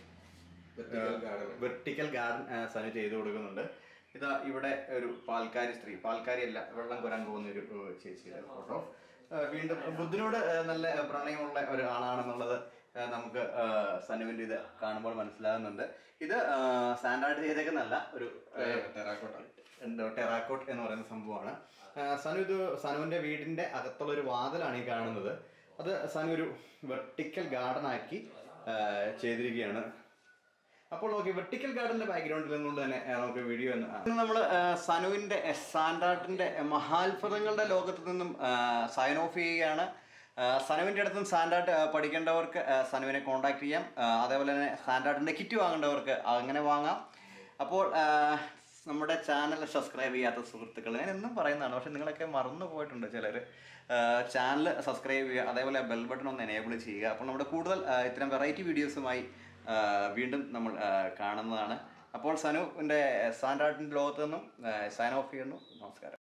വെർട്ടിക്കൽ ഗാർഡൻ സനു ചെയ്തു കൊടുക്കുന്നുണ്ട് ഇതാ ഇവിടെ ഒരു പാൽക്കാരി സ്ത്രീ പാൽക്കാരി അല്ല വെള്ളം കുരാൻ പോകുന്ന ഒരു ഏഹ്, ചേച്ചിയുടെ ഫോട്ടോ ഏഹ്, വീണ്ടും ബുദ്ധനോട് ഏഹ്, നല്ല പ്രണയമുള്ള ഒരാളാണെന്നുള്ളത് ഏഹ്, നമുക്ക് ഏഹ്, സനുവിന്റെ ഇത് കാണുമ്പോൾ മനസ്സിലാകുന്നുണ്ട് ഇത് സ്റ്റാൻഡേർഡ് ചെയ്തേക്കുന്നല്ല ഒരു ഏഹ്, എന്തോ ടെറാക്കോട്ട് എന്ന് പറയുന്ന സംഭവമാണ് ആ, സനു ഇത് സനുവിന്റെ വീടിന്റെ അകത്തുള്ള ഒരു വാതിലാണ് ഈ കാണുന്നത് അത് സനു ഒരു വെർട്ടിക്കൽ ഗാർഡൻ ആക്കി ആ, ചെയ്തിരിക്കുകയാണ് അപ്പോൾ നോക്കി വെർട്ടിക്കൽ ഗാർഡന്റെ ബാക്ക്ഗ്രൗണ്ടിൽ നിന്നുകൊണ്ട് തന്നെ ആ, നമുക്ക് വീഡിയോ നമ്മൾ സനുവിന്റെ സാൻഡാർട്ടിന്റെ മഹാത്ഭുതങ്ങളുടെ ലോകത്ത് നിന്നും സൈൻ ഓഫ് ചെയ്യുകയാണ് ആ, സനുവിന്റെ അടുത്തും സാൻഡാർട്ട് ആ, പഠിക്കേണ്ടവർക്ക് ആ, സനുവിനെ കോൺടാക്ട് ചെയ്യാം ആ, അതേപോലെ തന്നെ സാൻഡാർട്ടിന്റെ കിറ്റ് വാങ്ങേണ്ടവർക്ക് അങ്ങനെ വാങ്ങാം അപ്പോൾ ആ, നമ്മുടെ ചാനൽ സബ്സ്ക്രൈബ് ചെയ്യാത്ത സുഹൃത്തുക്കൾ ഞാൻ എന്നും പറയുന്നതാണ് പക്ഷെ നിങ്ങളൊക്കെ മറന്നു പോയിട്ടുണ്ട് ചിലർ ചാനൽ സബ്സ്ക്രൈബ് ചെയ്യുക അതേപോലെ ബെൽ ബട്ടൺ ഒന്ന് എനേബിൾ ചെയ്യുക അപ്പോൾ നമ്മുടെ കൂടുതൽ ആ, ഇത്തരം വെറൈറ്റി വീഡിയോസുമായി ആ, വീണ്ടും നമ്മൾ ആ, കാണുന്നതാണ് അപ്പോൾ സനുവിൻ്റെ സാൻഡാർട്ടിൻ്റെ ലോകത്ത് നിന്നും സൈൻ ഓഫ് ചെയ്യുന്നു നമസ്കാരം